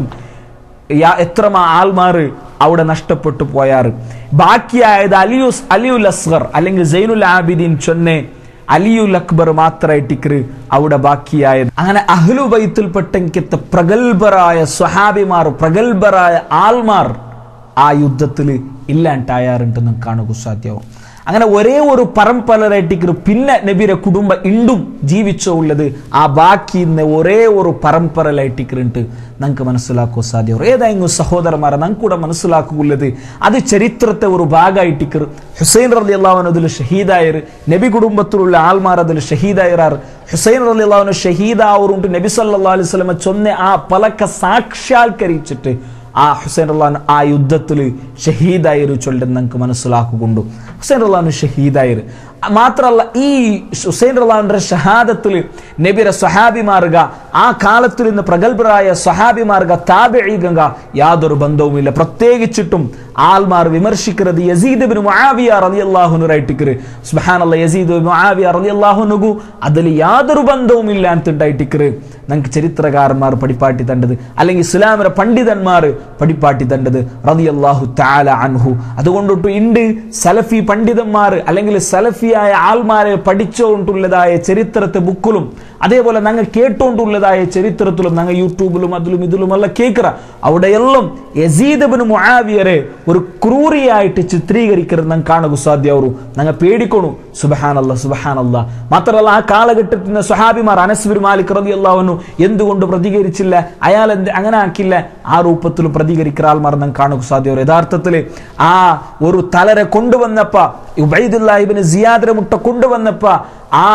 യാ- എത്ര ആൾമാർ അവിടെ നഷ്ടപ്പെട്ടു പോയാറ് ബാക്കിയായത് അലിയുസ് അലിയുൽ അസ്ഗർ അല്ലെങ്കിൽ സൈനുൽ ആബിദീൻ ചൊന്നെ അലിയുൽ അക്ബർ മാത്രമായിട്ടിക്കറ് അവിടെ ബാക്കിയായത് അങ്ങനെ അഹ്ലുബൈത്തിൽപ്പെട്ടെങ്കിത്തെ പ്രഗത്ഭരായ സ്വഹാബിമാർ പ്രഗത്ഭരായ ആൾമാർ ആ യുദ്ധത്തിൽ ഇല്ലാണ്ടായാറുണ്ടെന്ന് കാണുക സാധ്യവും അങ്ങനെ ഒരേ ഒരു പരമ്പരയായിട്ട് പിന്നെ നബിയുടെ കുടുംബം ഇണ്ടും ജീവിച്ചോ ഉള്ളത് ആ ബാക്കി ഇന്ന് ഒരേ ഒരു പരമ്പരയിലായിട്ട് നമുക്ക് മനസ്സിലാക്കോ സാധ്യം ഏതായെങ്കിലും സഹോദരന്മാരെ നമുക്ക് കൂടെ മനസ്സിലാക്കുള്ളത് അത് ചരിത്രത്തെ ഒരു ഭാഗമായിട്ട് ഹുസൈൻ റലി അള്ളാഹുൻ അതിൽ ഷഹീദായർ നബി കുടുംബത്തിലുള്ള ആൾമാർ അതിൽ ഷഹീദായറാർ ഹുസൈൻ റലി അള്ളാഹുന് ഷഹീദാവറുണ്ട് നബി സല്ലാ അലൈഹി സ്വലമ ചൊന്ന ആ പലക്ക സാക്ഷാത്കരിച്ചിട്ട് ആ ഹുസൈൻ അള്ളഹാൻ ആ യുദ്ധത്തിൽ ഷഹീദായൊരു ചൊല്ലം നമുക്ക് മനസ്സിലാക്കുകൊണ്ടു ഹുസൈൻ അള്ളഹാൻ ഷഹീദായർ മാത്രമല്ല ഈ ഹുസൈൻ അള്ളഹാന്റെ ഷഹാദത്തിൽ നബിയുടെ സഹാബിമാർഗ ആ കാലത്തിൽ നിന്ന് പ്രഗത്ഭരായ സഹാബിമാർഗ താബിഗ യാതൊരു ബന്ധവുമില്ല പ്രത്യേകിച്ചിട്ടും ആൽമാർ വിമർശിക്കുന്നത് യസീദ് ബിൻ മുആവിയ റളിയല്ലാഹുനുറായിട്ടിക്കറ് സുബ്ഹാനല്ലാഹ് യസീദ് ബിൻ മുആവിയ റളിയല്ലാഹുനുഗു അതിൽ യാതൊരു ബന്ധവും ഇല്ല എന്നിട്ടുണ്ടായിട്ടിക്കറ് നമുക്ക് ചരിത്രകാരന്മാർ പടിപ്പാട്ടി തണ്ടത് അല്ലെങ്കിൽ ഇസ്ലാമിലെ പണ്ഡിതന്മാർ പടിപ്പാട്ടി തണ്ടത് റളിയല്ലാഹു തആല അൻഹു അതുകൊണ്ടിട്ട് ഇണ്ട് സലഫി പണ്ഡിതന്മാർ അല്ലെങ്കിൽ സലഫിയായ ആൾമാരെ പഠിച്ചുകൊണ്ടുള്ളതായ ചരിത്രത്തെ ബുക്കിലും അതേപോലെ ഞങ്ങൾ കേട്ടുകൊണ്ടുള്ളതായ ചരിത്രത്തിലും ഞങ്ങൾ യൂട്യൂബിലും അതിലും ഇതിലും എല്ലാം കേൾക്കുക അവിടെയെല്ലാം യസീദബിന് മുആവിയരെ ഒരു ക്രൂരിയായിട്ട് ചിത്രീകരിക്കുന്നത് ഞങ്ങൾ കാണുക സാധ്യവරු ഞങ്ങൾ പേടിക്കണു സുബഹാനല്ല സുബഹാനല്ല മാത്രമല്ല ആ കാലഘട്ടത്തിന് സുഹാബിമാർ അനസ്ബിർ മാലിക് റതി അള്ളാഹുന്നു എന്തുകൊണ്ട് പ്രതികരിച്ചില്ല അയാൾ എന്ത് അങ്ങനെ ആക്കില്ല ആ രൂപത്തിൽ പ്രതികരിക്കുന്ന ആൾമാർ ഞങ്ങൾ കാണുക സാധ്യവർ യഥാർത്ഥത്തിൽ ആ ഒരു തലരെ കൊണ്ടുവന്നപ്പ ഉബൈദുല്ലാഹിബിന് സിയാദര മുട്ട കൊണ്ടുവന്നപ്പ ആ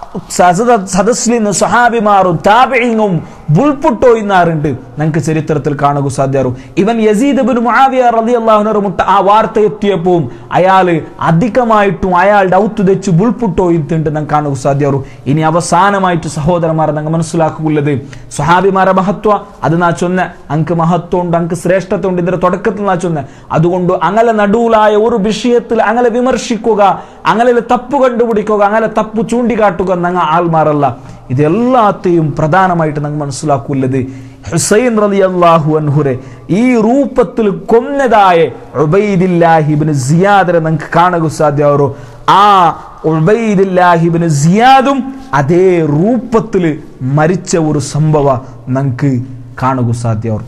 സദസ്സിൽ നിന്ന് സഹാബിമാറും താപിയും ബുൾപുട്ടോ ഇന്നാറുണ്ട് നമുക്ക് ചരിത്രത്തിൽ കാണുക സാധ്യമാറും ഇവൻ യസീദ് ബിൻ മുആവിയ റളിയല്ലാഹു മുട്ട ആ വാർത്ത എത്തിയപ്പോൾ അയാള് അധികമായിട്ടും അയാളുടെ ഔത്ത് തെച്ച് ബുൾപുട്ടോ ഇത്തുണ്ട് നമുക്ക് കാണുക സാധ്യമാറും ഇനി അവസാനമായിട്ട് സഹോദരന്മാരെ ഞങ്ങൾ മനസ്സിലാക്കുള്ളത് സ്വഹാബിമാരെ മഹത്വ അത് നാ ചൊന്ന അങ്ക് മഹത്വം ഉണ്ട് അങ്ക് ശ്രേഷ്ഠത ഉണ്ട് ഇതിന്റെ തുടക്കത്തിൽ നാ ചൊന്ന അതുകൊണ്ട് അങ്ങനെ നടുവിലായ ഒരു വിഷയത്തിൽ അങ്ങനെ വിമർശിക്കുക അങ്ങനെ തപ്പ് കണ്ടുപിടിക്കുക അങ്ങനെ തപ്പ് ചൂണ്ടിക്കാട്ടുക ഞങ്ങൾ ആൾമാരല്ല ഇതെല്ലാത്തെയും പ്രധാനമായിട്ട് ഞങ്ങൾ മനസ്സിലാക്കുള്ളത് ഹുസൈൻ റലി അള്ളാഹു അൻഹുരെ ഈ രൂപത്തിൽ കൊന്നതായ ഉബൈദില്ലാഹിബിന് സിയാദരെ നമുക്ക് കാണുക സാധ്യമാറോ ആ ഉബൈദില്ലാഹിബിന് സിയാദും അതേ രൂപത്തിൽ മരിച്ച ഒരു സംഭവ നമുക്ക് കാണുക സാധ്യമാറും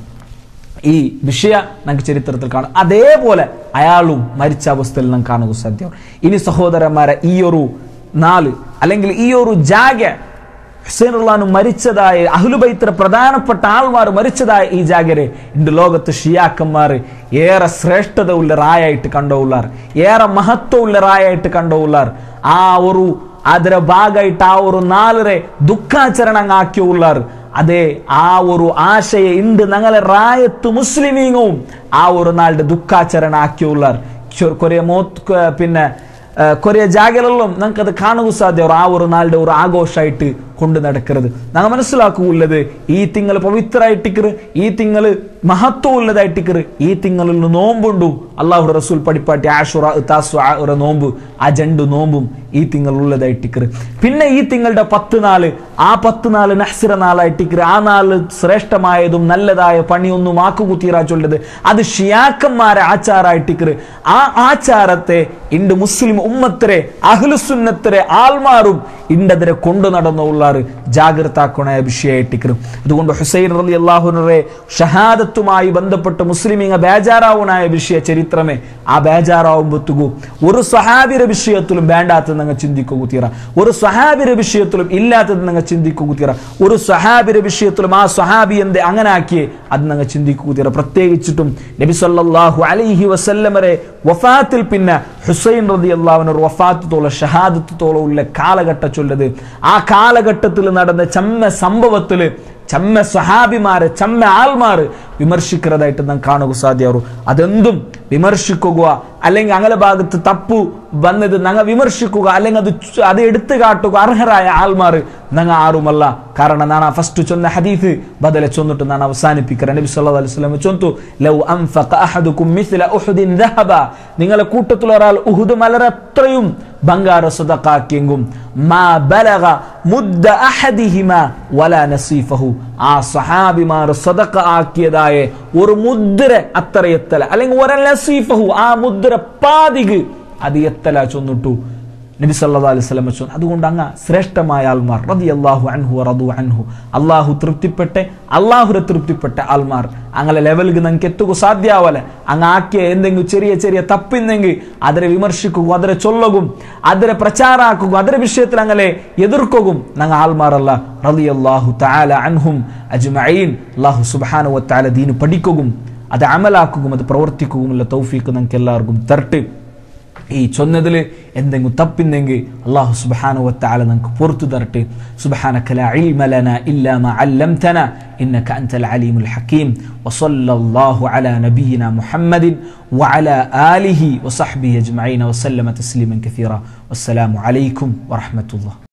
ഈ വിഷയ നമുക്ക് ചരിത്രത്തിൽ കാണാം അതേപോലെ അയാളും മരിച്ച അവസ്ഥയിൽ നാം കാണുക സാധ്യം ഇനി സഹോദരന്മാരെ ഈ ഒരു നാല് അല്ലെങ്കിൽ ഈ ഒരു ജാഗ ഹുസൈനുള്ളാനും മരിച്ചതായ അഹ്ലുബൈത്ര പ്രധാനപ്പെട്ട ആൾമാർ മരിച്ചതായ ഈ ജാഗരെ ഇന്ന് ലോകത്ത് ഷിയാക്കന്മാർ ഏറെ ശ്രേഷ്ഠത ഉള്ള റായായിട്ട് കണ്ടുള്ളാർ ഏറെ മഹത്വം ഉള്ള റായായിട്ട് കണ്ടുള്ളാർ ആ ഒരു ಅದರ ಭಾಗമായിട്ട് ആ ഒരു നാലരെ ദുഃഖാചരണം ആക്കിയുള്ളാർ അതെ ആ ഒരു ആശയ ഇണ്ട് ഞങ്ങളെ റായത്ത് മുസ്ലിമീങ്ങും ആ ഒരു നാളുടെ ദുഃഖാചരണം ആക്കിയുള്ളാർ കൊറേ മോത്ത് പിന്നെ കൊറേ ജാഗലെല്ലാം നമുക്ക് അത് കാണുക സാധ്യം ആ ഒരു നാളുടെ ഒരു ആഘോഷമായിട്ട് കൊണ്ട് നടക്കരുത് ഞങ്ങൾ മനസ്സിലാക്കുള്ളത് ഈ തിങ്കൾ പവിത്രമായിട്ടിക്കറ് ഈ തിങ്കൾ മഹത്വം ഉള്ളതായിട്ടിക്കറ് ഈ തിങ്കളിൽ നോമ്പുണ്ടു അള്ളാഹു റസൂൽ പടിപ്പാട്ടി ആഷുറ താസ്വ നോമ്പ് ആ ജണ്ട് നോമ്പും ഈ തിങ്കൾ ഉള്ളതായിട്ടിക്കറ് പിന്നെ ഈ തിങ്കളുടെ പത്ത് നാല് ആ പത്ത് നാല് നഹ്സിറ നാളായിട്ടിക്കറ് ആ നാല് ശ്രേഷ്ഠമായതും നല്ലതായ പണിയൊന്നും ആക്കുകുത്തീറാ ചൊല്ലത് അത് ഷിയാക്കന്മാരെ ആചാരായിട്ടിക്കറ് ആ ആചാരത്തെ ഇണ്ട് മുസ്ലിം ഉമ്മത്തരെ അഹ്ലുസുന്നത്തരെ ആൾമാറും ഇണ്ടതിരെ കൊണ്ടു നടന്നുള്ള ജാഗ്രതാക്കണ വിഷയമായിട്ടിക്കറും അതുകൊണ്ട് ഹുസൈൻ റലി അള്ളാഹുനറെ ഷഹാദത്തുമായി ബന്ധപ്പെട്ട് മുസ്ലിമീങ്ങ ബേജാറാവുനായ വിഷയ ചരിത്രമേ ആ ബേജാറാവുമ്പത്തുകു ഒരു സ്വഹാബിര വിഷയത്തിലും വേണ്ടാത്തത് നിങ്ങൾ ചിന്തിക്കുക തീറ ഒരു സ്വഹാബിര വിഷയത്തിലും ഇല്ലാത്തത് നിങ്ങൾ ചിന്തിക്കുക തീറ ഒരു സ്വഹാബിര വിഷയത്തിലും ആ സ്വഹാബി എന്ത് അങ്ങനെ ആക്കിയേ അത് നിങ്ങൾ ചിന്തിക്കുക തീറ പ്രത്യേകിച്ചിട്ടും നബി സല്ലല്ലാഹു അലൈഹി വസല്ലമരെ വഫാത്തിൽ പിന്നെ ഹുസൈൻ റതി അള്ളാഹുനർ വഫാത്തത്തോളം ഷഹാദത്തോളം ഉള്ള കാലഘട്ട ചൊല്ലത് ആ കാലഘട്ടത്തിൽ നടന്ന ചമ്മ സംഭവത്തില് ചമ്മ സ്വഹാബിമാര് ചമ്മ ആൾമാര് വിമർശിക്കുന്നതായിട്ട് നാം കാണുക സാധ്യമാറു അതെന്തും വിമർശിക്കുക അല്ലെങ്കിൽ അങ്ങനെ ഭാഗത്ത് തപ്പു വന്നത് ഞങ്ങൾ വിമർശിക്കുക അല്ലെങ്കിൽ അത് അത് എടുത്തു കാട്ടുക അർഹരായ ആൾമാർ ഞങ്ങൾ ആരുമല്ല കാരണം ഞാൻ ആ ഫസ്റ്റ് ചൊന്ന ഹദീഫ് ബദലെ ചൊന്നിട്ട് ഞാൻ അവസാനിപ്പിக்கிறேன் നബി സല്ലല്ലാഹു അലൈഹി വസല്ലം ചൊന്തു ലൗ അൻഫഖ അഹദുകും മിസ്ല ഉഹുദിൻ ദഹബ നിങ്ങളെ കൂട്ടത്തിൽ ഒരാൾ ഉഹുദ് മലരത്രയും ബംഗാര സദഖാക്കിയെങ്കും മാ ബലഗ മുദ്ദ അഹദിഹിമ വലാ നസീഫഹു ആ സഹാബിമാർ സദഖ ആക്കിയതായ ഒരു മുദ്ര അത്ര എത്തല അല്ലെങ്കിൽ ഒരു നസീഫഹു ആ മുദ്ര പാതിക് അത് എത്തല ചൊന്നിട്ടു നബി സല്ലല്ലാഹു അലൈഹി വസല്ലം ചൊന്നു അതുകൊണ്ട് അങ്ങ് ശ്രേഷ്ഠമായ ആൾമാർ റളിയല്ലാഹു അൻഹു റദു അൻഹു അള്ളാഹു തൃപ്തിപ്പെട്ടെ അള്ളാഹുരെ തൃപ്തിപ്പെട്ട ആൾമാർ അങ്ങനെ ലെവലിಗೆ ನಂಗೆ ಎತ್ತುಗು ಸಾಧ್ಯ ಆವಲ್ಲ ಹಂಗ ಆಕೆ ಎಂದೆಂಗು ചെറിയ ചെറിയ ತಪ್ಪಿಂದೆಂಗಿ ಅದರ ವಿಮರ್ಶಿಕ್ಕೂ ಅದರ ಚೊಲ್ಲಗುം ಅದರ ಪ್ರಚಾರ ಹಾಕುಗು ಅದರ ವಿಷಯത്തിൽ അങ്ങനെ എതിർക്കുകയും ഞങ്ങൾ ആൾമാരല്ല റളിയല്ലാഹു തആല അൻഹും അജ്മഈൻ അല്ലാഹു സുബ്ഹാനഹു വ തആല ദീൻ പഠിക്കുകയും അത് അമലാക്കുകയും അത് പ്രവർത്തിക്കുകയുമുള്ള തൗഫീഖ് ഞങ്ങൾക്ക് എല്ലാവർക്കും തരട്ടെ ഈ ചൊന്നതിൽ എന്തെങ്കിലും തപ്പിന്നെങ്കിൽ അള്ളാഹു സുബ്ഹാനഹു വതആല നമുക്ക് പുറത്തു തരട്ടെ സുബ്ഹാനക ലാ ഇൽമ ലനാ ഇല്ലാ മാ അല്ലംതന ഇന്നക അൻതൽ അലീമുൽ ഹകീം വസല്ലല്ലാഹു അലാ നബിയിന മുഹമ്മദിൻ وعلى آله وصحبه أجمعين وسلم تسليما كثيرا والسلام عليكم ورحمة الله